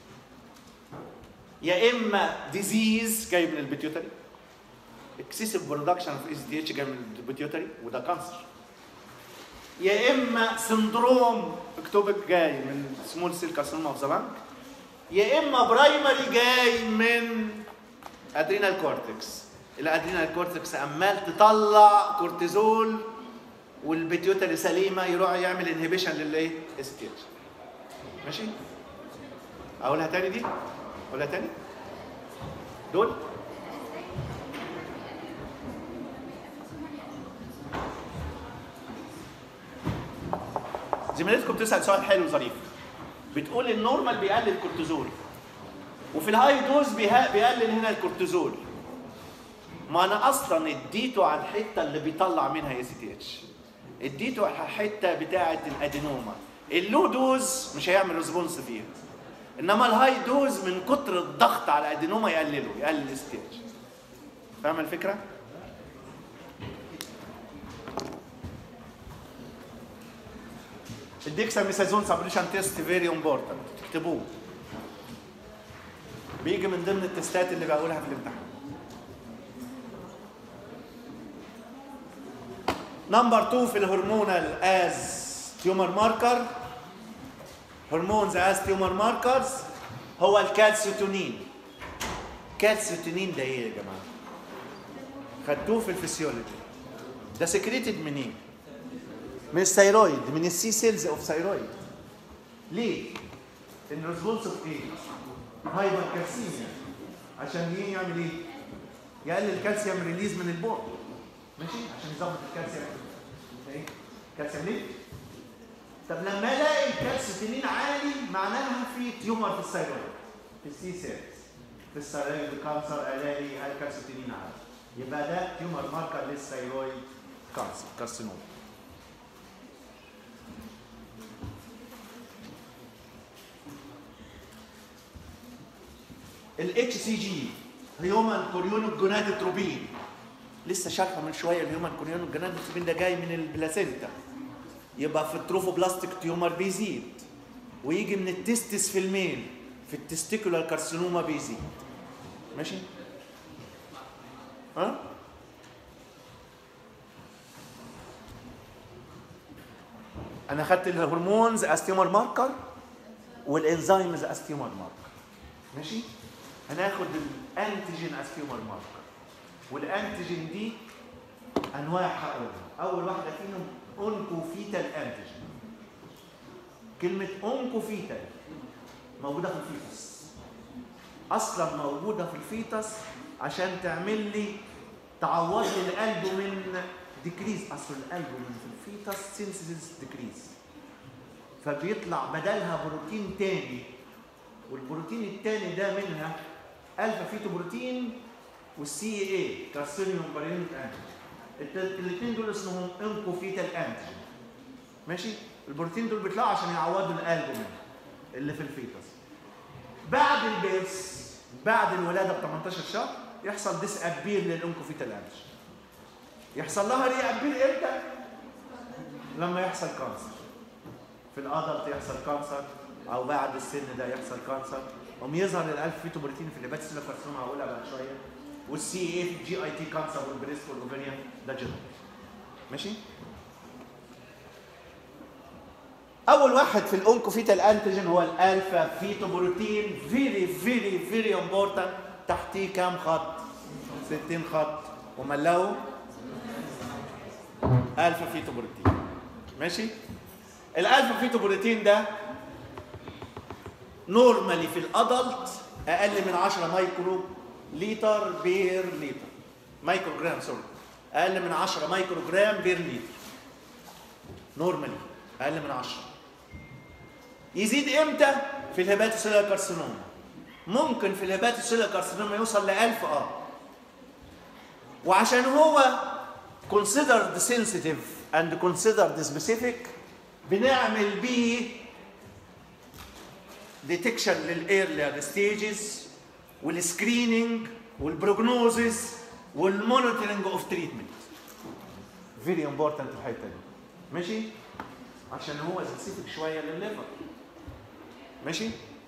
يا اما ديزيز جاي من البيتيوتري اكسسيف برودكشن اوف اس دي اتش جاي من البيتيوتري وده كانسر يا اما سندروم اكتوبك جاي من سمول سيل كارسينوما اوف ذا لانج يا اما برايمري جاي من ادرينال كورتكس الادرينال كورتكس عمال تطلع كورتيزول والبيتيوتري سليمه يروح يعمل انهبيشن للايه؟ اس تي اتش ماشي؟ اقولها تاني دي؟ اقولها تاني؟ دول زميلتكم بتسال سؤال حلو ظريف بتقول النورمال بيقلل الكورتيزول وفي الهاي دوز بيه- بيقلل هنا الكورتيزول ما انا اصلا اديته على الحته اللي بيطلع منها اس تي اتش اديته على الحته بتاعه الادينوما اللو دوز مش هيعمل ريسبونس فيها انما الهاي دوز من كتر الضغط على الادينوما يقلله يقلل الاس تي اتش فاهم الفكره؟ الديكساميثازون سبريشن تيست فيري امبورتنت تكتبوه بيجي من ضمن التستات اللي بقولها في الامتحان نمبر 2 في الهرمونال از تيومر ماركر هرمونز از تيومر ماركرز هو الكالسيتونين كالسيتونين ده ايه يا جماعه خدتوه في الفسيولوجي ده سكريتد منين من الثيرويد من السي سيلز اوف ثيرويد ليه الريسبونس اوف ايه هايبر كالسيميا عشان ايه يعمل ايه يقلل الكالسيوم ريليز من البول ماشي عشان يظبط الكالسيوم ايه كالسيوم ليه طب لما الاقي الكالسيتونين عالي معناها في تيومر في الثيرويد في السي سيلز في الثيرويد كانسر الاقي الكالسيتونين عالي يبقى ده تيومر ماركر للثيرويد كانسر كارسينوم الاتش سي جي هيومن كوريون جونادوتروبين لسه شارحه من شويه الهيومن كوريون جونادوتروبين ده جاي من البلاسينتا يبقى في التروفوبلاستيك تيومر بيزيد ويجي من التستس في الميل في التستيكولار كارسينوما بيزيد ماشي ها انا خدت الهرمونز از تيومر ماركر والانزيمز از تيومر ماركر ماشي هناخد الانتيجين از تيومر ماركر والانتيجين دي انواع هقولها اول واحده فيهم اونكوفيتال انتيجين كلمه اونكوفيتال موجوده في الفيتس اصلا موجوده في الفيتس عشان تعمل لي تعوض لي القلب من ديكريز اصل القلب من في الفيتس سينسيس ديكريز فبيطلع بدلها بروتين تاني والبروتين الثاني ده منها الفا فيتو بروتين والسي اي كارسينيوم بارينوت انتيجين الاثنين دول اسمهم انكوفيتال انتيجين ماشي البروتين دول بيطلعوا عشان يعوضوا القلب منه اللي في الفيتس بعد البيرس بعد الولاده ب 18 شهر يحصل ديس ابير للانكوفيتال انتيجين يحصل لها ري ابير امتى؟ لما يحصل كانسر في الادلت يحصل كانسر او بعد السن ده يحصل كانسر قوم يظهر الالف فيتو بروتين في الهبات سيلا كارسينوما هقولها بعد شويه والسي اي في الجي اي تي كانسر والبريست والاوفريان ده جنرال ماشي اول واحد في الاونكوفيتال انتيجين هو الالفا فيتو بروتين فيري فيري فيري امبورتنت تحتيه كام خط 60 خط وملاه الفا فيتو بروتين ماشي الالفا فيتو بروتين ده نورمالي في الادلت اقل من 10 مايكرو لتر بير لتر مايكرو جرام سوري اقل من 10 مايكرو جرام بير لتر نورمالي اقل من 10 يزيد امتى في الهيباتوسيلر كارسينوما ممكن في الهيباتوسيلر كارسينوما يوصل ل 1000 اه وعشان هو considered sensitive and considered specific بنعمل بيه ديتكشن للايرلير ستيجز والسكريننج والبروجنوزز والمونيتورنج اوف تريتمنت فيري امبورتنت الحته دي ماشي عشان هو سبيسيفيك شويه للليفر ماشي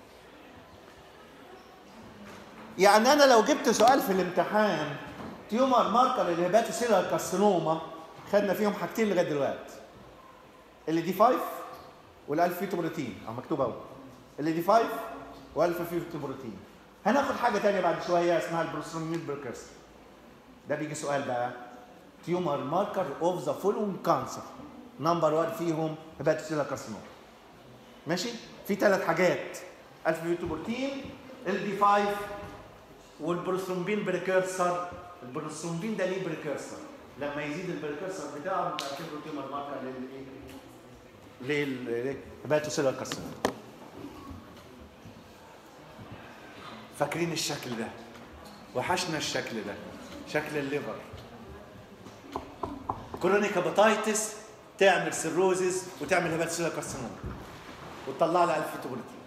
يعني انا لو جبت سؤال في الامتحان تيومر ماركر الهيباتوسيلر كارسينوما خدنا فيهم حاجتين لغايه دلوقتي اللي دي 5 والالف فيتو بروتين اه مكتوب اهو اللي دي 5 والف فيتو بروتين هناخد حاجه تانية بعد شويه اسمها البروستروميد بريكرس ده بيجي سؤال بقى تيومر ماركر اوف ذا فولوينج كانسر نمبر 1 فيهم هيباتوسيلر كارسينوما ماشي في ثلاث حاجات الف فيتو بروتين ال دي 5 والبروسترومبين بريكرسر البروسترومبين ده ليه بريكرسر لما يزيد البريكرسر بتاعه بنعتبره تيومر ماركر للايه للهيباتوسيلر كارسينوما فاكرين الشكل ده وحشنا الشكل ده شكل الليفر كرونيك هيباتايتس تعمل سيروزز وتعمل هيباتوسيلر كارسينوما وتطلع لها الف فيتوبروتين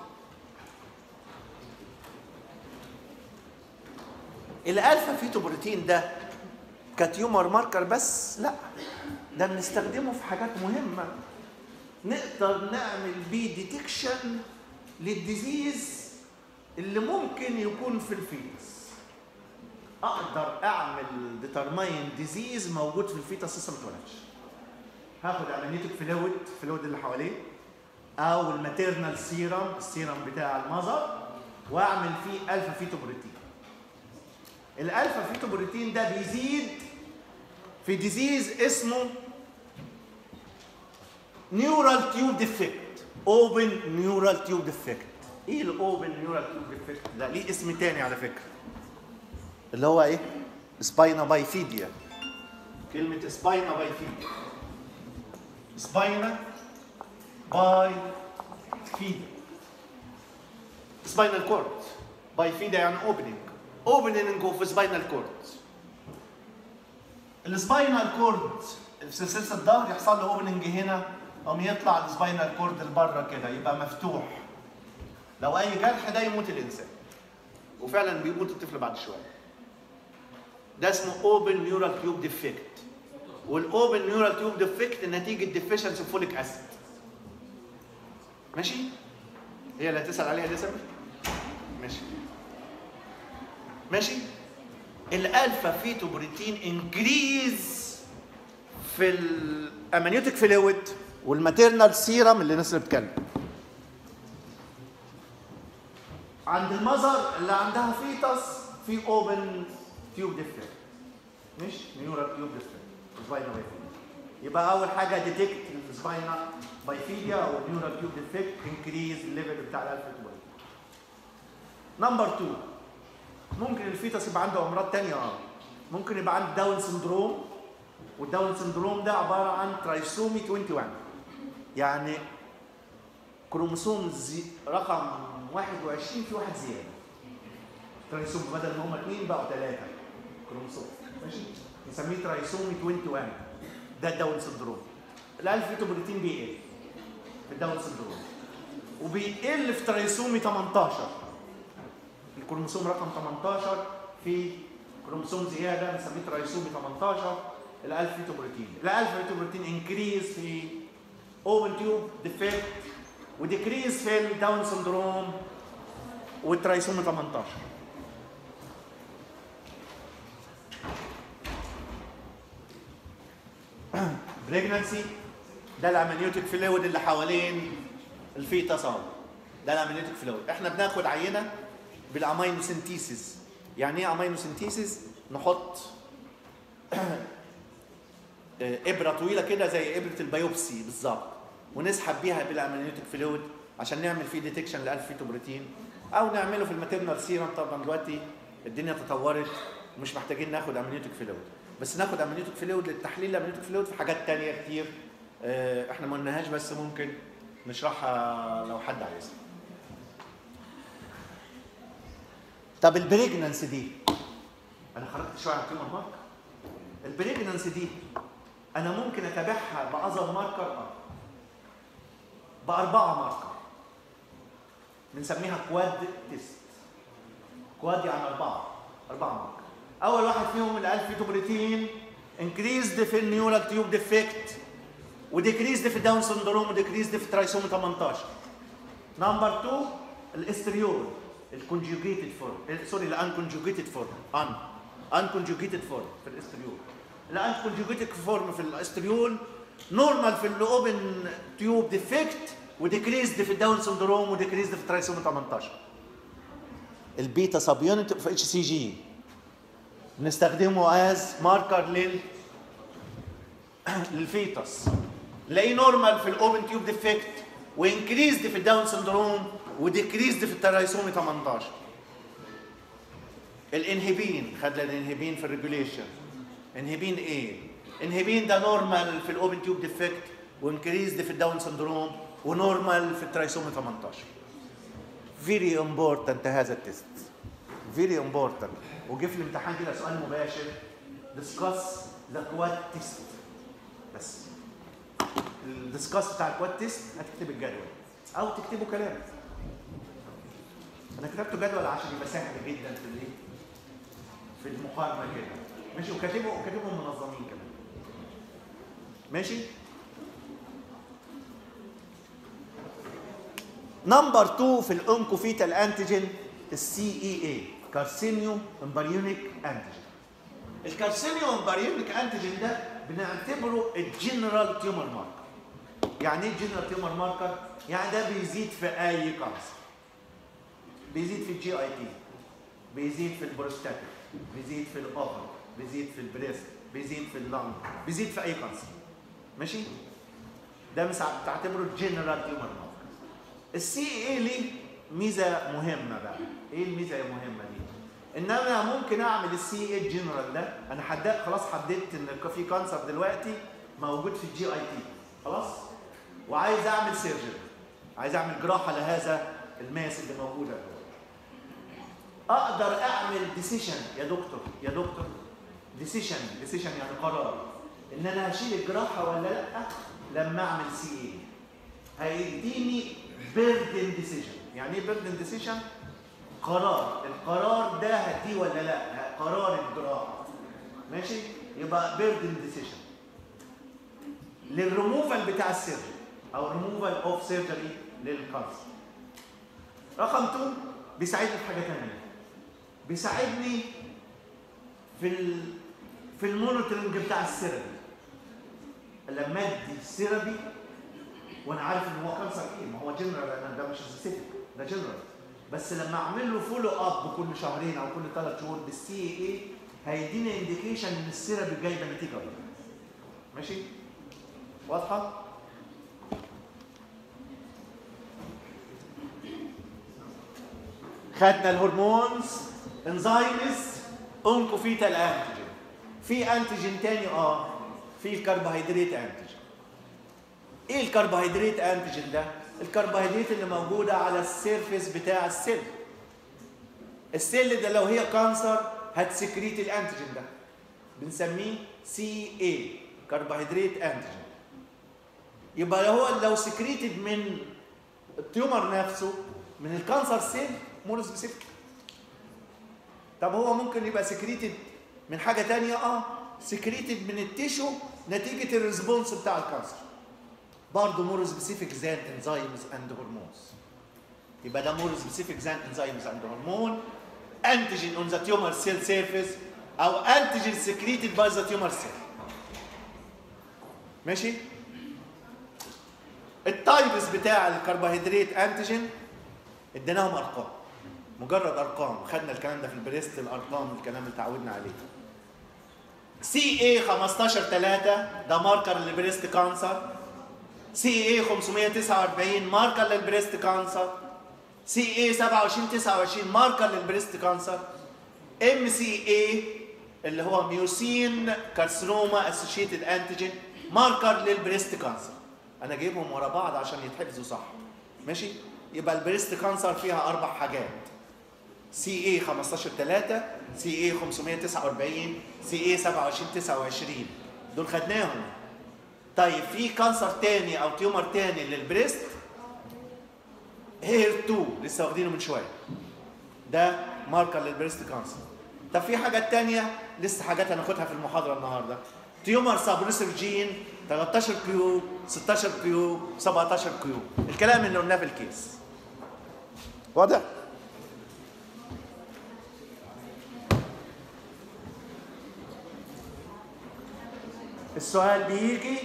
الالفا فيتوبروتين ده كتيومر ماركر بس لا ده بنستخدمه في حاجات مهمه نقدر نعمل بيه ديتكشن للديزيز اللي ممكن يكون في الفيتس اقدر اعمل ديترماين ديزيز موجود في الفيتس لسه ما اتولدش هاخد امنيتك فلويد فلويد اللي حواليه او الماتيرنال سيرم السيرم بتاع المذر واعمل فيه الفا فيتوبروتين الالفا فيتوبروتين ده بيزيد في ديزيز اسمه نيورال تيوب ديفكت اوبن نيورال تيوب ديفكت ايه الاوبن نيورال تيوب ديفكت ده ليه اسم تاني على فكره اللي هو ايه سباينا بايفيديا كلمه سباينا بايفيديا سباينا باي فيديا سباينال كورد بايفيديا يعني اوبننج اوبننج اوف سباينال كورد السباينال كورد في سلسله الظهر يحصل له اوبننج هنا قام يطلع السباينال كورد لبره كده يبقى مفتوح لو اي جرح ده يموت الانسان وفعلا بيموت الطفل بعد شويه ده اسمه اوبن نيورال تيوب ديفكت والاوبن نيورال تيوب ديفكت نتيجه ديفيشنسي فوليك اسيد ماشي هي اللي هتسال عليها دي سامر ماشي ماشي الالفا فيتو بروتين انكريز في الامنيوتيك فلويد والماتيرنال سيرم اللي الناس اللي بتتكلم عند المذر اللي عندها فيتس في اوبن تيوب ديفكت مش نيورال تيوب ديفكت سباينا بايفيديا يبقى اول حاجه ديتكت السباينا بايفيديا او نيورال تيوب ديفكت انكريز الليفل بتاع الالفا نمبر 2 ممكن الفيتس يبقى عنده امراض تانية اه ممكن يبقى عنده داون سندروم والداون سندروم ده عباره عن ترايسومي 21 يعني كروموسوم زي رقم 21 في واحد زياده ترايسوم بدل ما هم اثنين بقوا ثلاثه كروموسوم ماشي نسميه ترايسومي 21 ده الداون سندروم الالف فيتوبروتين بيقل في الداون سندروم وبيقل في ترايسومي 18 الكروموسوم رقم 18 في كروموسوم زياده بنسميه ترايسومي 18 الالف فيتوبروتين الالف فيتوبروتين انكريز في اوبن تيوب ديفكت وديكريز في الداون سندروم والترايسومي 18 بريجنانسي ده الامنيوتيك فلويد اللي حوالين الفيتس اهو ده الامنيوتيك فلويد احنا بناخد عينه بالامينوسنتيسيس يعني ايه امينوسنتيسيس نحط ابره طويله كده زي ابره البيوبسي بالظبط ونسحب بيها بالامنيوتيك فلويد عشان نعمل فيه ديتكشن للالف فيتوبروتين او نعمله في الماتيرنال سيرم طبعا دلوقتي الدنيا تطورت ومش محتاجين ناخد امنيوتيك فلويد بس ناخد امنيوتيك فلويد للتحليل الامنيوتيك فلويد في حاجات تانية كتير اه احنا ما قلناهاش بس ممكن نشرحها لو حد عايزها طب البريجنانسي دي انا خرجت شويه عن الكلمه مارك البريجنانسي دي انا ممكن اتابعها باذر ماركر اه باربعه ماركر بنسميها كواد تيست كواد يعني اربعه اربعه ماركر اول واحد فيهم اللي قال فيتوبروتين انكريزد في النيورال تيوب ديفكت وديكريزد في الداون سندروم وديكريزد في ترايسوم 18 نمبر 2 الاستريول الكونجوجيتد فورم سوري الان كونجوجيتد فورم ان ان كونجوجيتد فورم في الاستريول الان كونجوجيتد فورم في الاستريول نورمال في الاوبن تيوب ديفكت وديكريزد في الداون سندروم وديكريزد في ترايسوم 18 البيتا سب يونت في اتش سي جي بنستخدمه از ماركر لل للفيتس نلاقيه نورمال في الاوبن تيوب ديفكت وانكريزد في الداون سندروم وديكريزد في الترايسومي 18 الانهبين خدنا الانهبين في الريجوليشن انهبين ايه انهبين ده نورمال في الاوبن تيوب ديفكت وانكريزد في الداون سندروم ونورمال في الترايسومي 18 فيري امبورتنت هذا التست فيري امبورتنت وجه في الامتحان كده سؤال مباشر ديسكاس ذا كواد تيست بس الديسكاس بتاع الكواد تيست هتكتب الجدول او تكتبه كلام انا كتبته جدول عشان يبقى سهل جدا في الايه في المقارنه كده ماشي وكاتبه وكاتبهم منظمين كمان ماشي نمبر 2 في الانكوفيتال انتيجين السي اي اي كارسينيو امبريونيك انتيجين الكارسينيو امبريونيك انتيجين ده بنعتبره الجنرال تيومر ماركر يعني ايه جنرال تيومر ماركر يعني ده بيزيد في اي كانسر بيزيد في الجي اي تي بيزيد في البروستاتيك بيزيد في الاوفر بيزيد في البريست بيزيد في اللنج بيزيد في اي كانسر ماشي ده مسا- بتعتبره الجنرال تيومر ماركر السي اي ليه ميزه مهمه بقى ايه الميزه المهمه دي ان انا ممكن اعمل السي اي الجنرال ده انا حددت خلاص حددت ان في كانسر دلوقتي موجود في الجي اي تي خلاص وعايز اعمل سيرجري عايز اعمل جراحه لهذا الماس اللي موجوده جوه اقدر اعمل ديسيشن يا دكتور يا دكتور ديسيشن ديسيشن يعني قرار ان انا هشيل الجراحه ولا لا لما اعمل سي اي هيديني بيردن ديسيشن يعني ايه بيردن ديسيشن قرار القرار ده هديه ولا لا قرار الجراحه ماشي يبقى بيردن ديسيشن للريموفال بتاع السيرجري او ريموفال اوف سيرجري للكانسر رقم 2 بيساعدني في حاجه ثانيه بيساعدني في ال... في المونيتورنج بتاع السيربي لما ادي السيربي وانا عارف ان هو كانسر ايه ما هو جنرال انا ده مش سبيسيفيك ده جنرال بس لما اعمل له فولو اب كل شهرين او كل ثلاث شهور بالسي اي هيديني انديكيشن ان السيربي جايبه نتيجه ولا لا. ماشي واضحه خدنا الهرمونز انزيمز اونكوفيتال انتيجين في انتيجين تاني اه في الكربوهيدرات انتيجين ايه الكربوهيدرات انتيجين ده الكربوهيدرات اللي موجوده على السيرفيس بتاع السيل السيل ده لو هي كانسر هتسكريت الانتيجين ده بنسميه سي اي كربوهيدرات انتيجين يبقى هو لو سكريتد من التيومر نفسه من الكانسر سيل مور سبيسيفيك طب هو ممكن يبقى سكريتد من حاجه تانية اه سكريتد من التيشو نتيجه الريسبونس بتاع الكانسر برضه مور سبيسيفيك زان انزيمز اند هرمونز يبقى ده مور سبيسيفيك زان انزيمز اند هرمون انتيجين اون ذا تيومر سيل سيرفيس او انتيجين سكريتد باي ذا تيومر سيل ماشي التايبس بتاع الكربوهيدرات انتيجين اديناهم ارقام مجرد ارقام خدنا الكلام ده في البريست الارقام الكلام اللي اتعودنا عليه سي اي 15 3 ده ماركر للبريست كانسر سي اي 549 ماركر للبريست كانسر سي اي 27 29 ماركر للبريست كانسر ام سي اي اللي هو ميوسين كارسينوما اسوشيتد انتيجين ماركر للبريست كانسر انا جايبهم ورا بعض عشان يتحفظوا صح ماشي يبقى البريست كانسر فيها اربع حاجات سي اي 15 3 سي اي 549 سي اي 27 29 دول خدناهم طيب في كانسر تاني او تيومر تاني للبريست هير 2 لسه واخدينه من شويه ده ماركر للبريست كانسر طب في حاجات تانية لسه حاجات هناخدها في المحاضرة النهاردة تيومر سابريسيف جين 13 كيو 16 كيو 17 كيو الكلام اللي قلناه في الكيس واضح؟ السؤال بيجي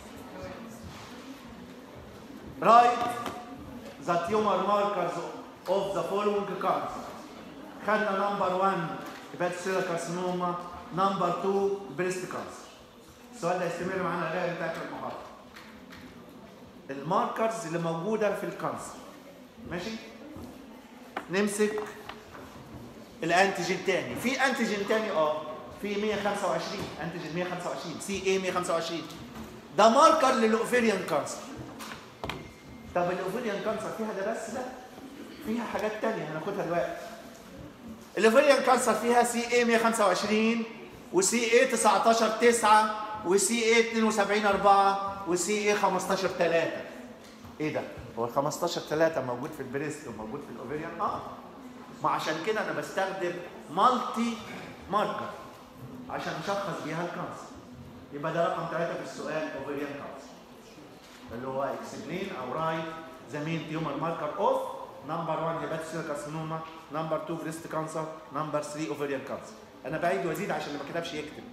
write the tumor markers of the following cards خدنا نمبر 1 هيباتوسيلر كارسينوما نمبر 2 بريست كانسر السؤال ده هيستمر معانا لغايه نهايه المحاضره الماركرز اللي موجوده في الكانسر ماشي نمسك الانتيجين تاني في انتيجين تاني اه في 125 انتيجين 125 سي اي 125 ده ماركر للاوفيريان كانسر طب الاوفيريان كانسر فيها ده بس لا فيها حاجات تانية هناخدها دلوقتي الاوفيريان كانسر فيها سي اي 125 وسي اي 19 9 وسي اي 72 4 وسي اي 15 3 ايه ده؟ هو ال 15 3 موجود في البريست وموجود في الاوفيريان؟ اه ما عشان كده انا بستخدم مالتي ماركر عشان اشخص بيها الكانسر يبقى ده رقم 3 في السؤال اوفيريان كانسر اللي هو اكسبلين او رايت ذا مين تيومر ماركر اوف نمبر 1 هيباتوسيل كارسينوما نمبر 2 بريست كانسر نمبر 3 اوفيريان كانسر انا بعيد وازيد عشان اللي ما كتبش يكتب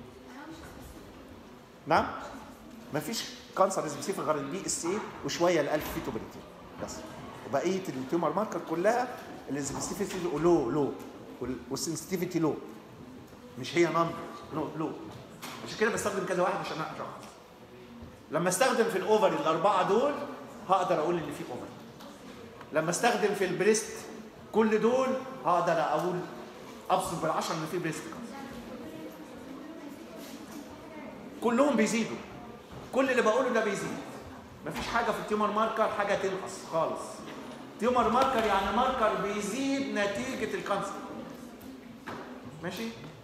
نعم مفيش كانسر سبيسيفيك غير البي اس اي وشويه الالف فيتوبريتين بس وبقيه التيومر ماركر كلها السبيسيفيتي لو لو والسنسيتيفيتي لو مش هي نمبر نو لو عشان كده بستخدم كذا واحد عشان اشخص لما استخدم في الاوفري الاربعه دول هقدر اقول ان في اوفري لما استخدم في البريست كل دول هقدر اقول ابصر بالعشره ان في بريست كانسر كلهم بيزيدوا كل اللي بقوله ده بيزيد مفيش حاجه في التيومر ماركر حاجه تنقص خالص تيومر ماركر يعني ماركر بيزيد نتيجه الكانسر ماشي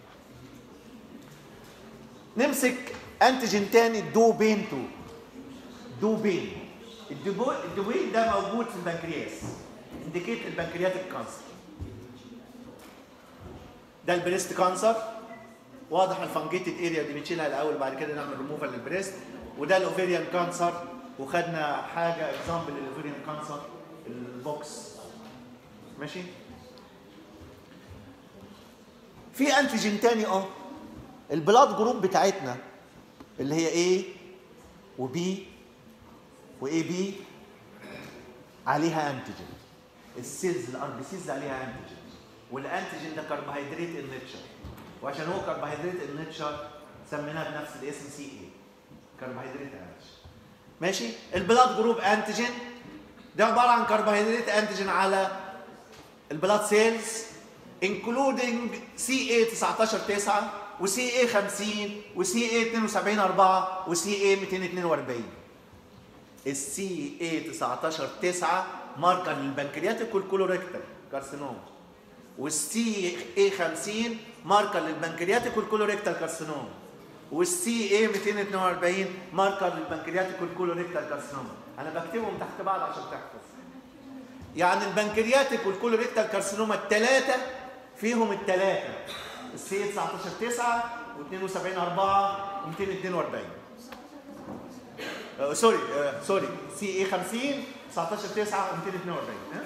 نمسك انتيجين تاني الدوبين 2 دوبين الدوبو- الدوبين ده موجود في البنكرياس انديكيت البنكرياتيك كانسر ده البريست كانسر واضح الفانجيتد اريا دي بنشيلها الاول بعد كده نعمل ريموفال للبريست وده الاوفيريان كانسر وخدنا حاجه اكزامبل للاوفيريان كانسر البوكس ماشي في انتيجين تاني اه البلاد جروب بتاعتنا اللي هي A وبي واي بي عليها انتيجين السيلز الار بي سيز عليها انتيجين والانتيجين ده كربوهيدرات النيتشر وعشان هو كربوهيدرات النيتشر سميناه بنفس الاسم سي اي كربوهيدرات انتيجين ماشي البلاد جروب انتيجين ده عباره عن كربوهيدرات انتيجين على البلاد سيلز انكلودنج سي اي 19 9 وسي اي 50 وسي اي 72 4 وسي اي 242 السي اي 19 9 ماركر للبنكرياتيك والكولوريكتال كارسينوم والسي اي 50 ماركر للبنكرياتيك والكولوريكتال كارسينوم والسي اي 242 ماركر للبنكرياتيك والكولوريكتال كارسينوم انا بكتبهم تحت بعض عشان تحفظ يعني البنكرياتيك والكولوريكتال كارسينوما الثلاثه فيهم الثلاثه السي اي 19 9 و72 4 و242 آه، سوري آه، سوري سي اي 50 19 9 و242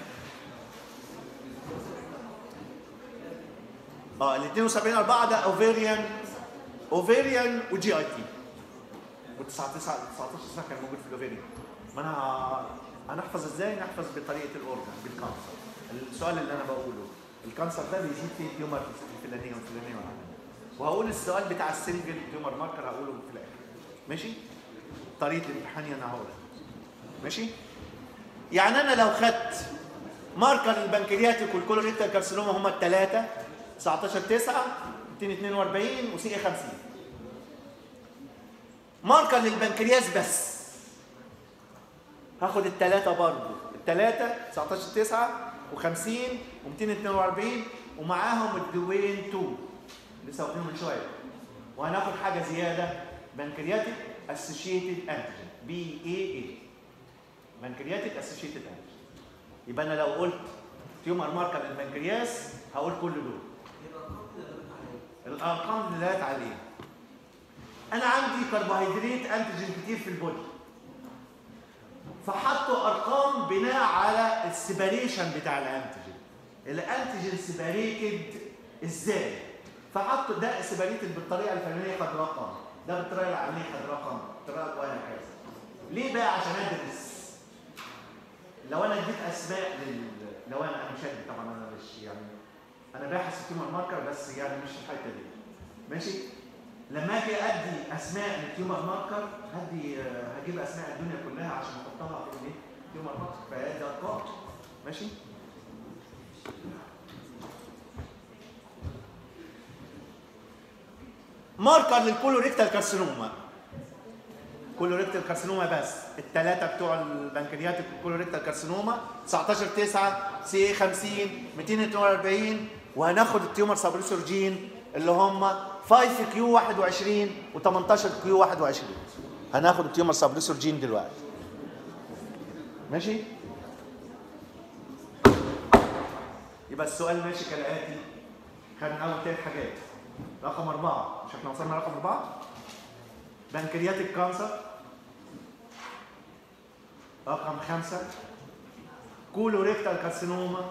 اه ال 72 4 ده اوفيريان اوفيريان وجي اي تي و 19 19 9 كان موجود في الاوفيريان ما انا هنحفظ ازاي نحفظ بطريقه الاورجن بالكانسر السؤال اللي انا بقوله الكانسر ده بيزيد فيه تيومر الفلانيه والفلانيه والعلانيه وهقول السؤال بتاع السنجل تيومر ماركر هقوله في الاخر ماشي طريقه الامتحان انا هقولها ماشي يعني انا لو خدت ماركر البنكرياتيك والكولوريكتال كارسينوما هما الثلاثه 19 9 242 وسي اي 50 ماركر للبنكرياس بس هاخد الثلاثه برضه الثلاثه 19 9 و50 و242 ومعاهم الدوين 2 لسه واخدينهم من شويه وهناخد حاجه زياده بنكرياتيك اسوشيتد انتيجين بي اي اي بنكرياتيك اسوشيتد انتيجين يبقى انا لو قلت تيومر ماركر للبنكرياس هقول كل دول الارقام اللي دلت عليه انا عندي كربوهيدرات انتيجين كتير في البودي فحطوا ارقام بناء على السيباريشن بتاع الانتيجين الانتيجين سيباريتد ازاي فحطوا ده سيباريتد بالطريقه الفلانيه خد رقم ده بالطريقه العلانيه خد رقم بالطريقه وهكذا ليه بقى عشان ادرس لو انا اديت اسماء لل لو انا انا مش هدي طبعا انا مش يعني انا باحث في تيومر ماركر بس يعني مش الحته دي ماشي لما اجي ادي اسماء للتيومر ماركر هدي آه، هجيب اسماء الدنيا كلها عشان احطها في الايه تيومر ماركر فادي ارقام ماشي ماركر للكولوريكتال كارسينوما كولوريكتال كارسينوما بس الثلاثه بتوع البنكرياتيك كولوريكتال كارسينوما 19 9 سي اي 50 242 وهناخد التيومر سابريسور جين اللي هم 5 كيو 21 و18 كيو 21 هناخد التيومر سابريسور جين دلوقتي ماشي يبقى السؤال ماشي كالاتي خدنا اول ثلاث حاجات رقم أربعة مش احنا وصلنا رقم أربعة بنكرياتيك كانسر رقم خمسة كولوريكتال كارسينوما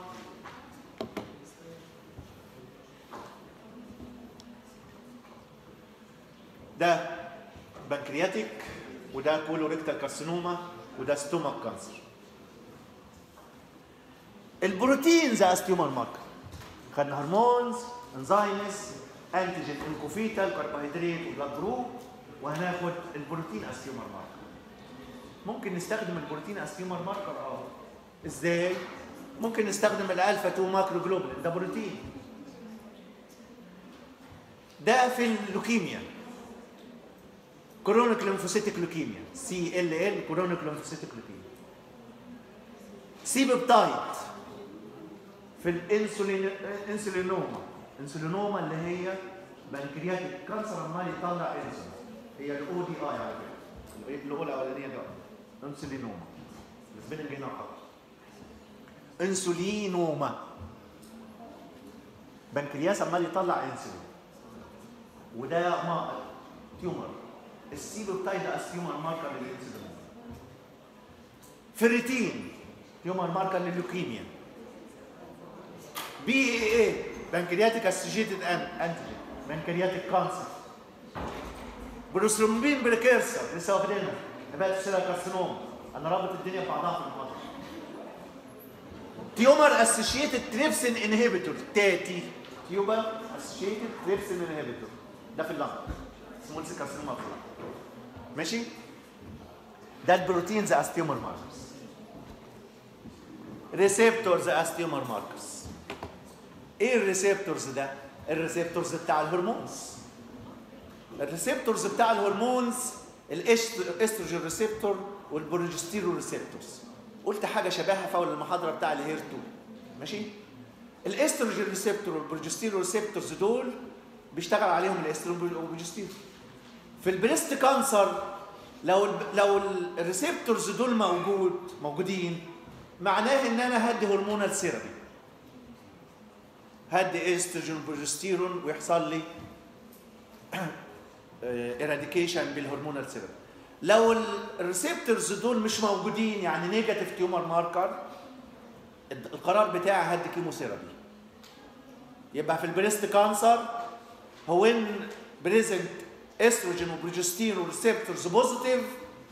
ده بنكرياتيك وده كولوريكتال كارسينوما وده ستومك كانسر البروتينز از تيومر ماركر خدنا هرمونز انزيمز انتيجين انكوفيتال كربوهيدرات وبلاد جروب وهناخد البروتين از تيومر ماركر ممكن نستخدم البروتين از تيومر ماركر اه ازاي ممكن نستخدم الالفا 2 ماكرو جلوبولين ده بروتين ده في اللوكيميا كرونيك ليمفوسيتيك لوكيميا سي ال ال كرونيك ليمفوسيتيك لوكيميا سي بيبتايد في الانسولين انسولينوما انسولينوما اللي هي بنكرياتيك كانسر عمال يطلع انسولين هي الاو دي اي على فكره اللي هو الاولانيه ده انسولينوما السبيلنج هنا خطا انسولينوما بنكرياس عمال يطلع انسولين وده ما تيومر السيبوبتايد اس تيومر ماركر للانسولين فريتين تيومر ماركر لللوكيميا بي اي اي بنكرياتيك اسوشيتد انتيجين بنكرياتيك كانسر بروسترومبين بريكيرسر لسه واخدينها هبات سيلا كارسينوم انا رابط الدنيا ببعضها في المحاضره تيومر اسوشيتد تريبسين انهبيتور تاتي تيومر اسوشيتد تريبسين انهبيتور ده في اللنج سمول سيل كارسينوما في اللنج ماشي ده البروتينز از تيومر ماركرز ريسبتورز از تيومر ماركرز ايه الريسبتورز ده الريسبتورز بتاع الهرمونز الريسبتورز بتاع الهرمونز الاستروجين ريسبتور والبروجستيرون ريسبتورز قلت حاجه شبهها في اول المحاضره بتاع الهير 2 ماشي الاستروجين ريسبتور والبروجستيرون ريسبتورز دول بيشتغل عليهم الاستروجين والبروجستيرون في البريست كانسر لو ال لو الريسبتورز دول موجود موجودين معناه ان انا هدي هرمونال ثيرابي هدي استروجين بروجستيرون ويحصل لي اراديكيشن بالهرمونال ثيرابي لو الريسبتورز دول مش موجودين يعني نيجاتيف تيومر ماركر القرار بتاعي هدي كيموثيرابي يبقى في البريست كانسر هو ان بريزنت استروجين وبروجستيرون ريسبتورز بوزيتيف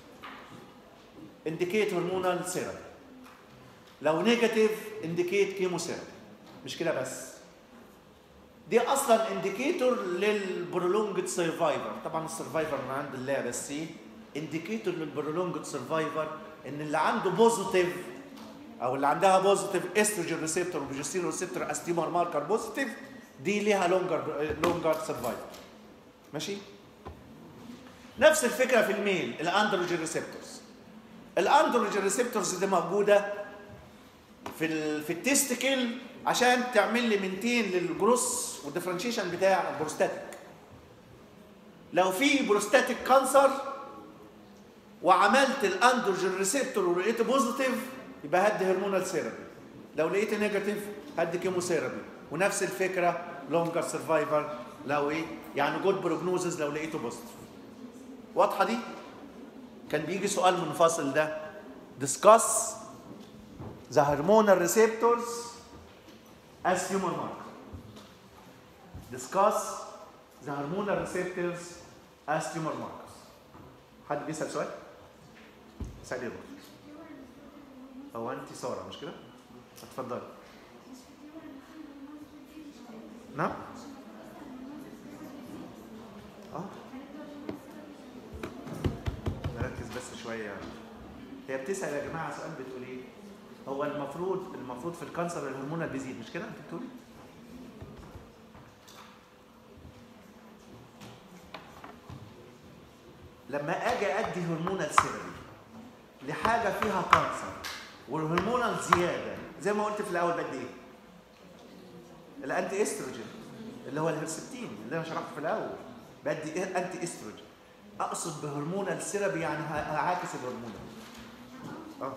انديكيت هرمونال ثيرابي لو نيجاتيف انديكيت كيموثيرابي مش كده بس دي اصلا انديكيتور للبرولونجد سرفايفر طبعا السرفايفر من عند الله بس ايه انديكيتور للبرولونجد سرفايفر ان اللي عنده بوزيتيف او اللي عندها بوزيتيف استروجين ريسبتور وبروجستيرون ريسبتور استيمر ماركر بوزيتيف دي ليها لونجر لونجر سرفايفر ماشي نفس الفكره في الميل الاندروجين ريسبتورز الاندروجين ريسبتورز دي موجوده في ال في التستيكل عشان تعمل لي منتين للجروس والديفرنشيشن بتاع البروستاتيك لو في بروستاتيك كانسر وعملت الاندروجين ريسبتور ولقيته بوزيتيف يبقى هدي هرمونال ثيرابي لو لقيت نيجاتيف هدي كيموثيرابي ونفس الفكره لونجر سرفايفر لو ايه يعني جود بروجنوزز لو لقيته بوزيتيف واضحه دي كان بيجي سؤال منفصل ده discuss the hormonal receptors as tumor marker discuss the hormonal receptors as tumor markers حد بيسأل سؤال؟ اسألي يا دكتور هو انت ساره مش كده؟ اتفضلي نعم اه نركز بس شويه هي بتسال يا جماعه سؤال بتقول ايه هو المفروض المفروض في الكانسر الهرمونال بيزيد مش كده انت بتقولي لما اجي ادي هرمونال سيرابي لحاجه فيها كانسر والهرمونال زياده زي ما قلت في الاول بدي ايه الانتي استروجين اللي هو الهرسبتين اللي انا شرحته في الاول بدي إيه انتي استروجين اقصد بهرمونال سيرابي يعني ه- هعاكس الهرمونال اه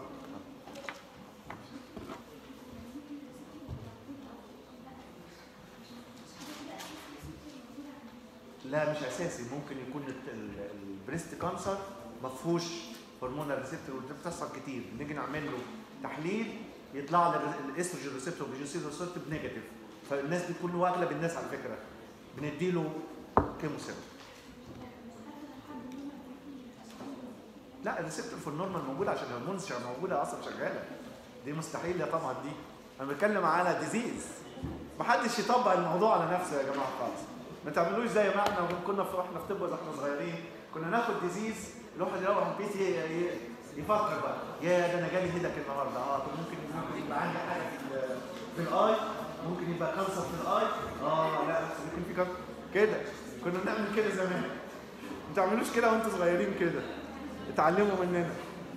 لا مش اساسي ممكن يكون الت- ال- البريست كانسر ما فيهوش هرمونال ريسبتور ودي بتحصل كتير نيجي نعمل له تحليل يطلع لي الاستروجين ريسبتور والبيجوسين ريسبتور بنيجاتيف فالناس دي كله اغلب الناس على فكره بنديله كيموثيرابي لا الريسبتور في النورمال موجود عشان الهرمونز شغ- موجوده اصلا شغاله دي مستحيل يا طبعا دي انا بتكلم على ديزيز محدش يطبق الموضوع على نفسه يا جماعه خالص ما تعملوش زي ما احنا كنا في احنا في طب واحنا صغيرين كنا ناخد ديزيز الواحد يروح البيت ي- ي- يفكر بقى يا ده انا جالي هيدك النهارده اه طب ممكن ممكن يبقى عندي حاجه في ال- في الاي ممكن يبقى كانسر في الاي اه لا بس ممكن في كانسر كده كنا بنعمل كده زمان ما تعملوش كده وانتوا صغيرين كده اتعلموا مننا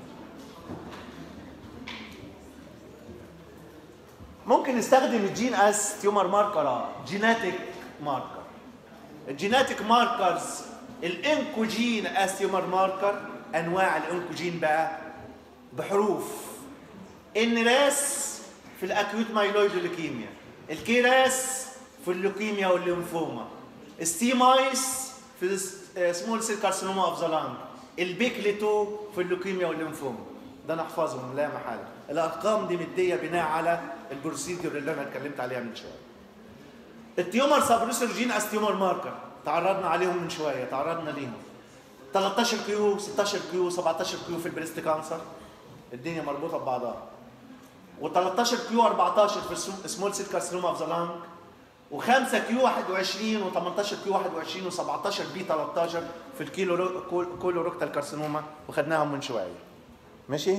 ممكن نستخدم الجين اس تيومر ماركر جيناتيك ماركر الجيناتيك ماركرز الانكوجين اس تيومر ماركر انواع الانكوجين بقى بحروف ان راس في الاكيوت مايلويد ليكيميا الكيراس في اللوكيميا والليمفوما الستيمايس في سمول سيل كارسينوما اوف ذا لانج البيكليتو في اللوكيميا والليمفوما ده نحفظهم لا محاله الارقام دي مديه بناء على البروسيدور اللي انا اتكلمت عليها من شويه التيومر سابريسور جين اس تيومر ماركر تعرضنا عليهم من شويه تعرضنا ليهم 13 كيو 16 كيو 17 كيو في البريست كانسر الدنيا مربوطه ببعضها و13 كيو 14 في سمول سيل كارسينوما اوف ذا لانج و5 كيو 21 و18 كيو 21 و17 بي 13 في الكيلو رو... كول- كولوروكتال كارسينوما وخدناهم من شويه ماشي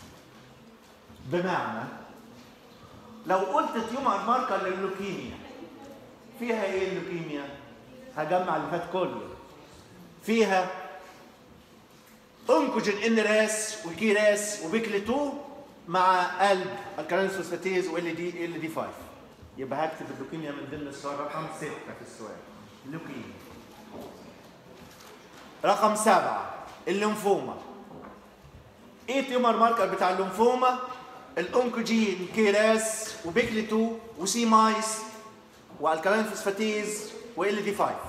بمعنى لو قلت تيومر ماركر لللوكيميا فيها ايه اللوكيميا هجمع اللي فات كله فيها انكوجين ان راس وكي راس وبيكلي مع قلب الكالين فوسفاتيز وال دي ال دي 5 يبقى هكتب اللوكيميا من ضمن السؤال رقم 6 في السؤال اللوكيميا رقم سبعة الليمفوما ايه تيومر ماركر بتاع الليمفوما الانكوجين كيراس وبيكلي 2 وسي مايس والكالين فوسفاتيز وال دي 5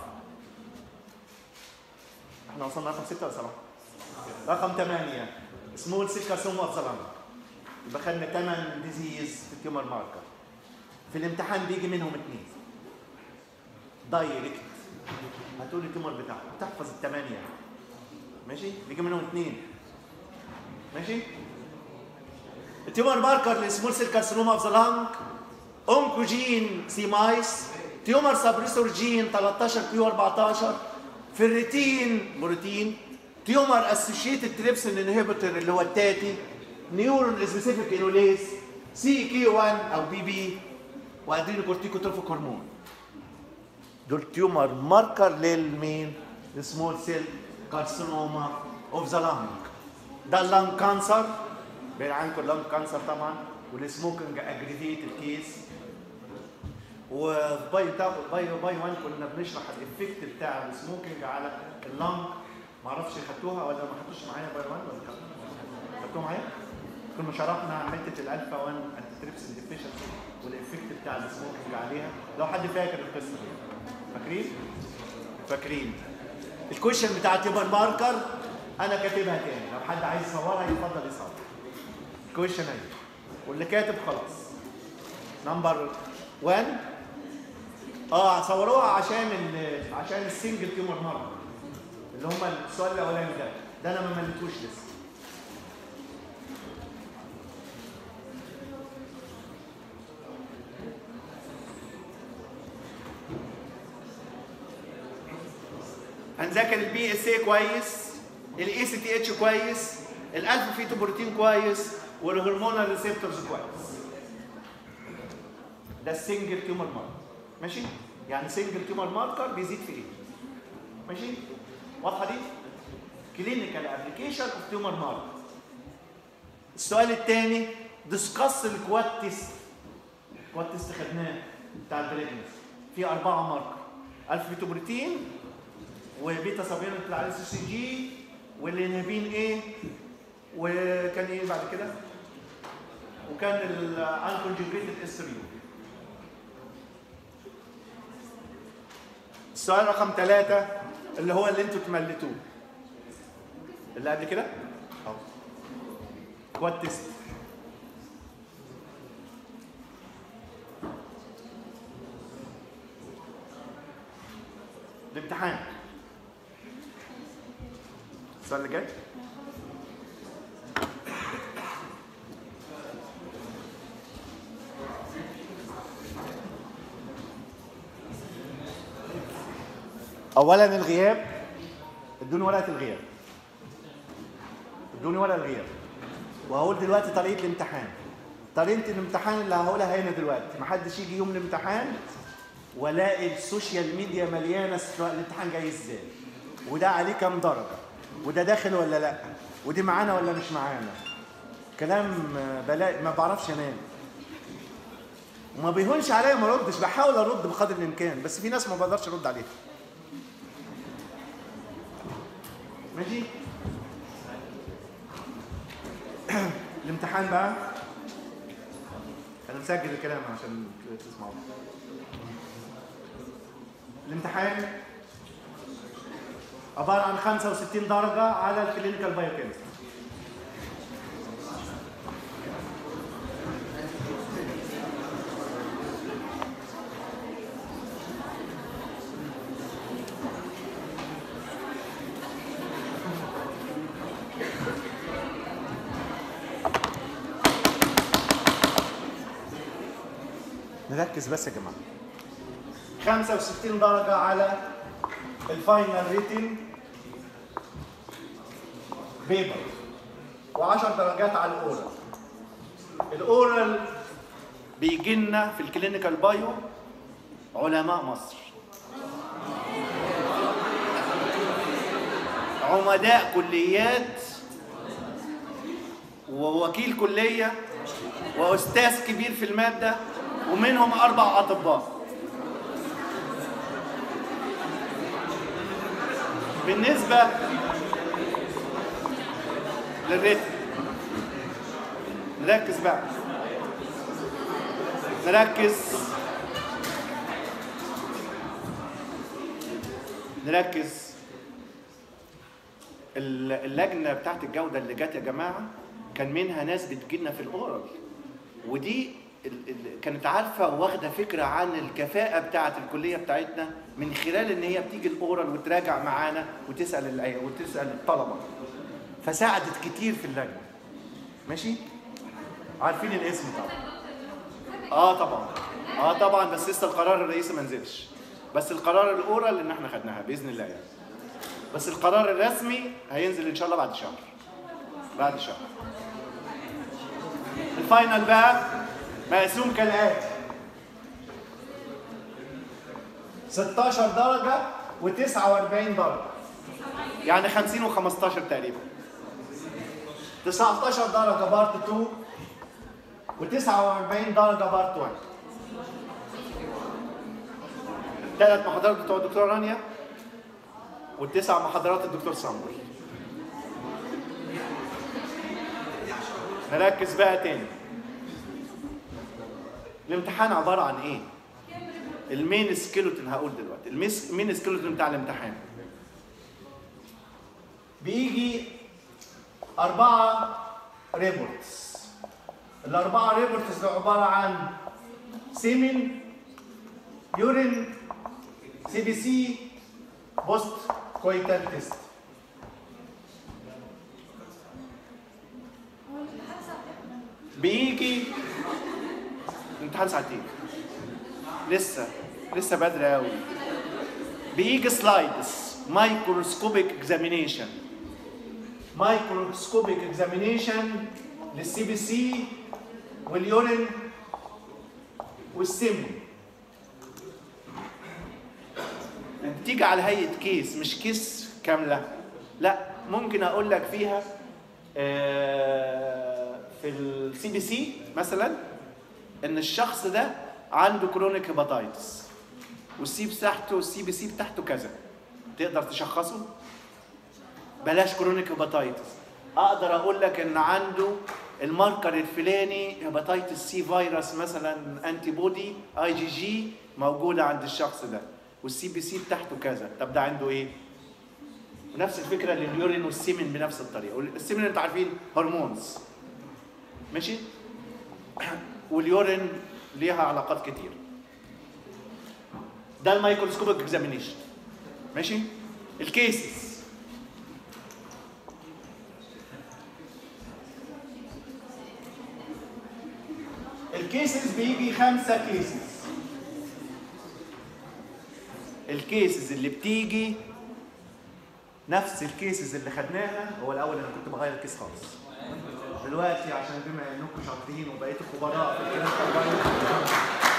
احنا وصلنا رقم 6 ولا 7 رقم 8 سمول سيل كارسوما اوف ذا يبقى خدنا 8 ديزيز في التيومر ماركر في الامتحان بيجي منهم اثنين دايركت هتقول لي التيومر بتاعك تحفظ الثمانيه ماشي بيجي منهم اثنين ماشي التيومر ماركر للسمول سيل كارسينوما اوف ذا لانج اونكوجين سي مايس تيومر سابريسور جين 13 كيو 14 فيريتين بروتين تيومر اسوشيتد تريبسين انهبيتور اللي هو التاتي نيورون سبيسيفيك انوليز سي كي 1 او بي بي وادرينو كورتيكوتروفيك هرمون دول تيومر ماركر للمين؟ السمول سيل كارسينوما اوف ذا لانج ده اللانج كانسر بين عنكم اللانج كانسر طبعا والسموكينج اجريفيتد كيس وباي بتاع باي باي 1 كنا بنشرح الافكت بتاع السموكينج على اللانج ما اعرفش خدتوها ولا ما خدتوش معايا باي 1 ولا خدتوها معايا؟ كنا شرحنا حته الالفا 1 انتي تريبسين ديفيشنسي والافكت بتاع السموكينج عليها لو حد فاكر القصه دي فاكرين؟ فاكرين الكويشن بتاع تيوبر ماركر انا كاتبها تاني لو حد عايز يصورها يتفضل يصور الكويشن اهي واللي كاتب خلاص نمبر 1 اه صوروها عشان ال عشان السنجل تيومر ماركر اللي هم السؤال الاولاني ده ده انا ما مليتوش لسه هنذاكر البي اس اي كويس الاي سي تي اتش كويس الالفا فيتو بروتين كويس والهرمونال ريسبتورز كويس ده السنجل تيومر ماركر ماشي يعني سنجل تيومر ماركر بيزيد في ايه ماشي واضحه دي كلينيكال ابلكيشن اوف تيومر ماركر السؤال الثاني ديسكاس الكواد تيست الكواد تيست خدناه بتاع البريجنس في اربعه ماركر الفا فيتو بروتين وبيتا سابينت بتاع الاس سي جي والانهبين ايه وكان ايه بعد كده وكان الانكونجيجريتد اس 3 السؤال رقم ثلاثة اللي هو اللي انتوا تملتوه اللي قبل كده اهو كواد تيست الامتحان السؤال اللي جاي اولا الغياب ادوني ورقه الغياب ادوني ورقه الغياب وهقول دلوقتي طريقه الامتحان طريقه الامتحان اللي هقولها هنا دلوقتي محدش يجي يوم الامتحان والاقي السوشيال ميديا مليانه سواء الامتحان جاي ازاي وده عليه كام درجه وده داخل ولا لا ودي معانا ولا مش معانا كلام بلاقي ما بعرفش انام وما بيهونش عليا ما اردش بحاول ارد بقدر الامكان بس في ناس ما بقدرش ارد عليها ماشي الامتحان بقى انا مسجل الكلام عشان تسمعوا الامتحان عباره عن 65 درجه على الكلينيكال بايوكيمستري نركز بس يا جماعه 65 درجه على الفاينل ريتن بيبر و10 درجات على الاورال الاورال بيجي لنا في الكلينيكال بايو علماء مصر عمداء كليات ووكيل كليه واستاذ كبير في الماده ومنهم اربع اطباء بالنسبه للريتم نركز بقى نركز نركز اللجنه بتاعت الجوده اللي جت يا جماعه كان منها ناس بتجيلنا في الاورال ودي كانت عارفه واخده فكره عن الكفاءه بتاعه الكليه بتاعتنا من خلال ان هي بتيجي الاورال وتراجع معانا وتسال وتسال الطلبه فساعدت كتير في اللجنه ماشي عارفين الاسم طبعا اه طبعا اه طبعا بس لسه القرار الرئيسي ما نزلش بس القرار الاورال ان احنا خدناها باذن الله يعني بس القرار الرسمي هينزل ان شاء الله بعد شهر بعد شهر الفاينل بقى مقسوم كالآتي 16 درجة و49 درجة يعني 50 و15 تقريبا 19 درجة بارت 2 و49 درجة بارت 1 ثلاث محاضرات بتوع الدكتور رانيا والتسع محاضرات الدكتور صامول نركز بقى تاني الامتحان عباره عن ايه المين سكيلتون هقول دلوقتي الميس- المين سكيلتون بتاع الامتحان بيجي أربعة ريبورتس الأربعة ريبورتس دول عبارة عن سيمن يورين سي بي سي بوست كويتال تيست بيجي امتحان ساعتين لسه لسه بدري قوي بيجي سلايدز مايكروسكوبيك اكزامينيشن مايكروسكوبيك اكزامينيشن للسي بي سي واليورين والسم بتيجي على هيئه كيس مش كيس كامله لا ممكن اقول لك فيها آه، في السي بي سي مثلا ان الشخص ده عنده كرونيك هيباتايتس والسي بتاعته والسي بي سي بتاعته كذا تقدر تشخصه بلاش كرونيك هيباتايتس اقدر اقول لك ان عنده الماركر الفلاني هيباتايتس سي فيروس مثلا انتي بودي اي جي جي موجوده عند الشخص ده والسي بي سي بتاعته كذا طب ده عنده ايه ونفس الفكره لليورين والسيمن بنفس الطريقه والسيمن انتوا عارفين هرمونز ماشي واليورين ليها علاقات كتير ده الميكروسكوبيك اكزامينيشن ماشي الكيسز الكيسز بيجي خمسة كيسز الكيسز اللي بتيجي نفس الكيسز اللي خدناها هو الاول انا كنت بغير الكيس خالص دلوقتي عشان بما انكم شاطرين وبقيتوا خبراء في الكلام الطبيعي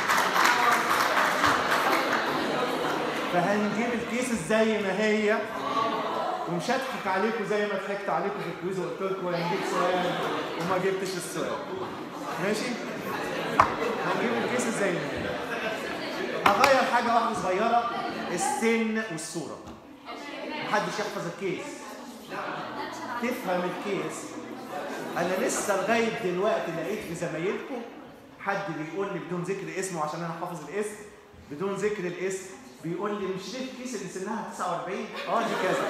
فهنجيب الكيسز زي ما هي ومش هضحك عليكم زي ما ضحكت عليكم في الكويز وقلت لكم هنجيب سؤال وما جبتش السؤال ماشي هنجيب الكيسز زي ما هي هغير حاجه واحده صغيره السن والصوره محدش يحفظ الكيس تفهم الكيس انا لسه لغايه دلوقتي لقيت في زمايلكم حد بيقول لي بدون ذكر اسمه عشان انا حافظ الاسم بدون ذكر الاسم بيقول لي مش دي الكيس اللي سنها 49 اه دي كذا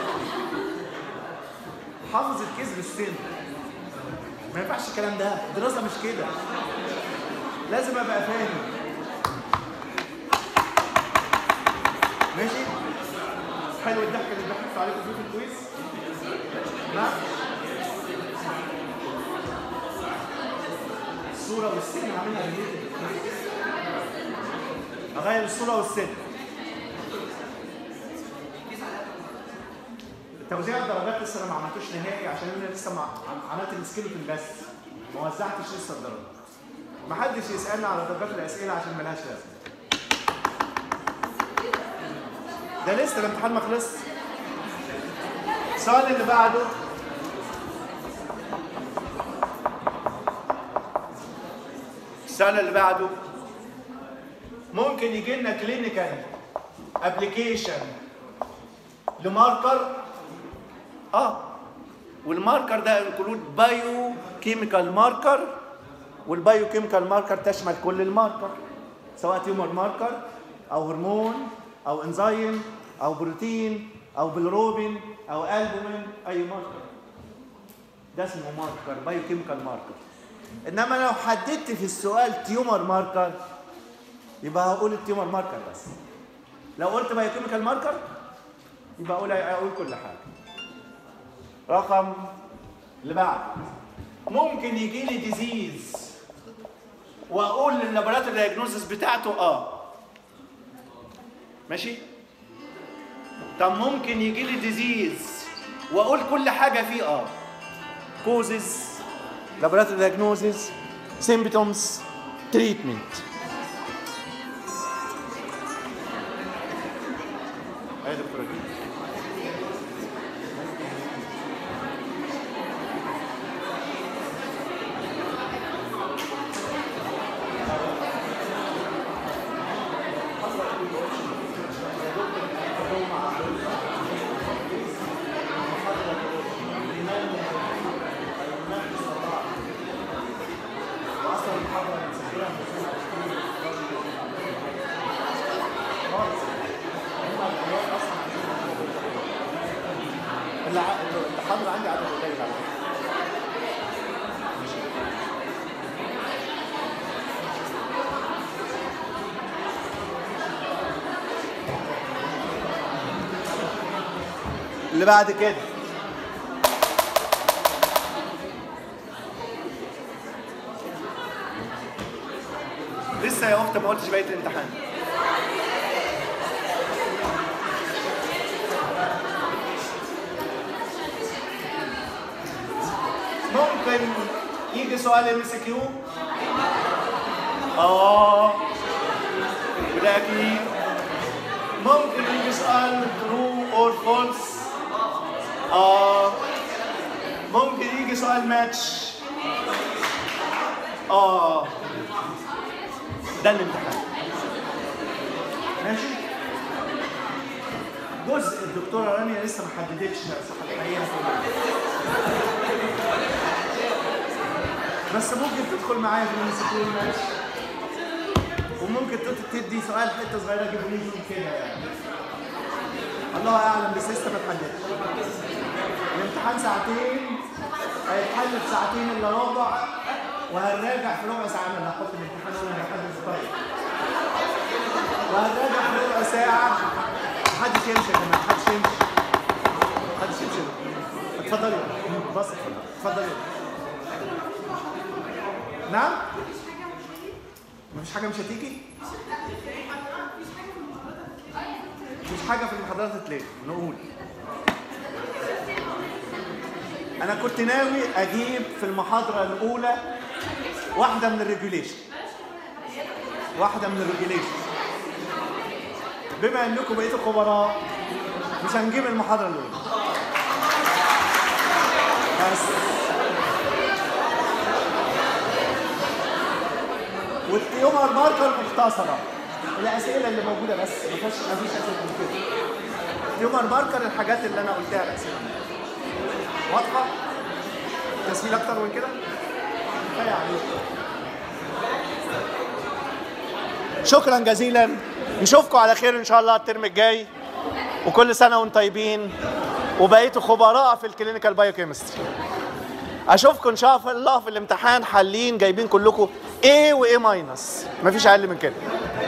حافظ الكيس بالسن ما ينفعش الكلام ده الدراسه مش كده لازم ابقى فاهم ماشي حلو الضحك اللي ضحكت عليكم فيه في الكويز نعم الصورة والسن عاملها ريليتد اغير الصورة والسن توزيع الدرجات لسه انا ما عملتوش نهائي عشان انا لسه مع... عملت السكيلتون بس ما وزعتش لسه الدرجات ما حدش يسالني على درجات الاسئله عشان ملهاش لازمه ده لسه الامتحان ما خلصش السؤال اللي بعده السؤال اللي بعده ممكن يجي لنا كلينيكال ابلكيشن لماركر اه والماركر ده انكلود بايو كيميكال ماركر والبايو كيميكال ماركر تشمل كل الماركر سواء تيومر ماركر او هرمون او انزيم او بروتين او بالروبين او البومين اي ماركر ده اسمه ماركر بايو كيميكال ماركر انما لو حددت في السؤال تيومر ماركر يبقى هقول التيومر ماركر بس لو قلت بايو كيميكال ماركر يبقى اقول اقول كل حاجه رقم اللي بعد ممكن يجي لي ديزيز واقول لللابوراتوري دايجنوزس بتاعته اه ماشي طب ممكن يجي لي ديزيز واقول كل حاجه فيه اه كوزز لابوراتوري دايجنوزس سيمبتومز تريتمنت ايه دكتور اللي ع- اللي حاضر عندي عدد قليل على فكره اللي بعد كده لسه يا اخت ما قلتش بقيه الامتحان ممكن يجي سؤال ام سي كيو اه وده اكيد ممكن يجي سؤال ترو اور فولس اه ممكن يجي سؤال ماتش اه ده الامتحان ماشي جزء الدكتوره رانيا لسه ما حددتش صحيح بس ممكن تدخل معايا في المسكين ماشي وممكن تت- تدي سؤال حته صغيره جيب ريزون كده يعني الله اعلم بس لسه ما اتحددش الامتحان ساعتين هيتحل في ساعتين الا ربع وهنراجع في ربع ساعه انا اللي هحط الامتحان وانا اللي هحدد الطريق وهنراجع في ربع ساعه محدش يمشي يا جماعه محدش يمشي محدش يمشي اتفضلي بص اتفضلي اتفضلي نعم مفيش حاجه مش هتيجي مفيش حاجه في المحاضرات تتلغي نقول انا كنت ناوي اجيب في المحاضره الاولى واحده من الريجوليشن واحده من الريجوليشن بما انكم بقيتوا خبراء مش هنجيب المحاضره الاولى بس والتيومر ماركر مختصره الاسئله اللي موجوده بس ما فيش ما فيش اسئله من كده التيومر ماركر الحاجات اللي انا قلتها الاسئله واضحه تسهيل اكتر من كده كفايه عليك شكرا جزيلا نشوفكم على خير ان شاء الله الترم الجاي وكل سنه وانتم طيبين وبقيتوا خبراء في الكلينيكال بايوكيمستري اشوفكم ان شاء الله في الامتحان حالين جايبين كلكم A و A ماينس مفيش اقل من كده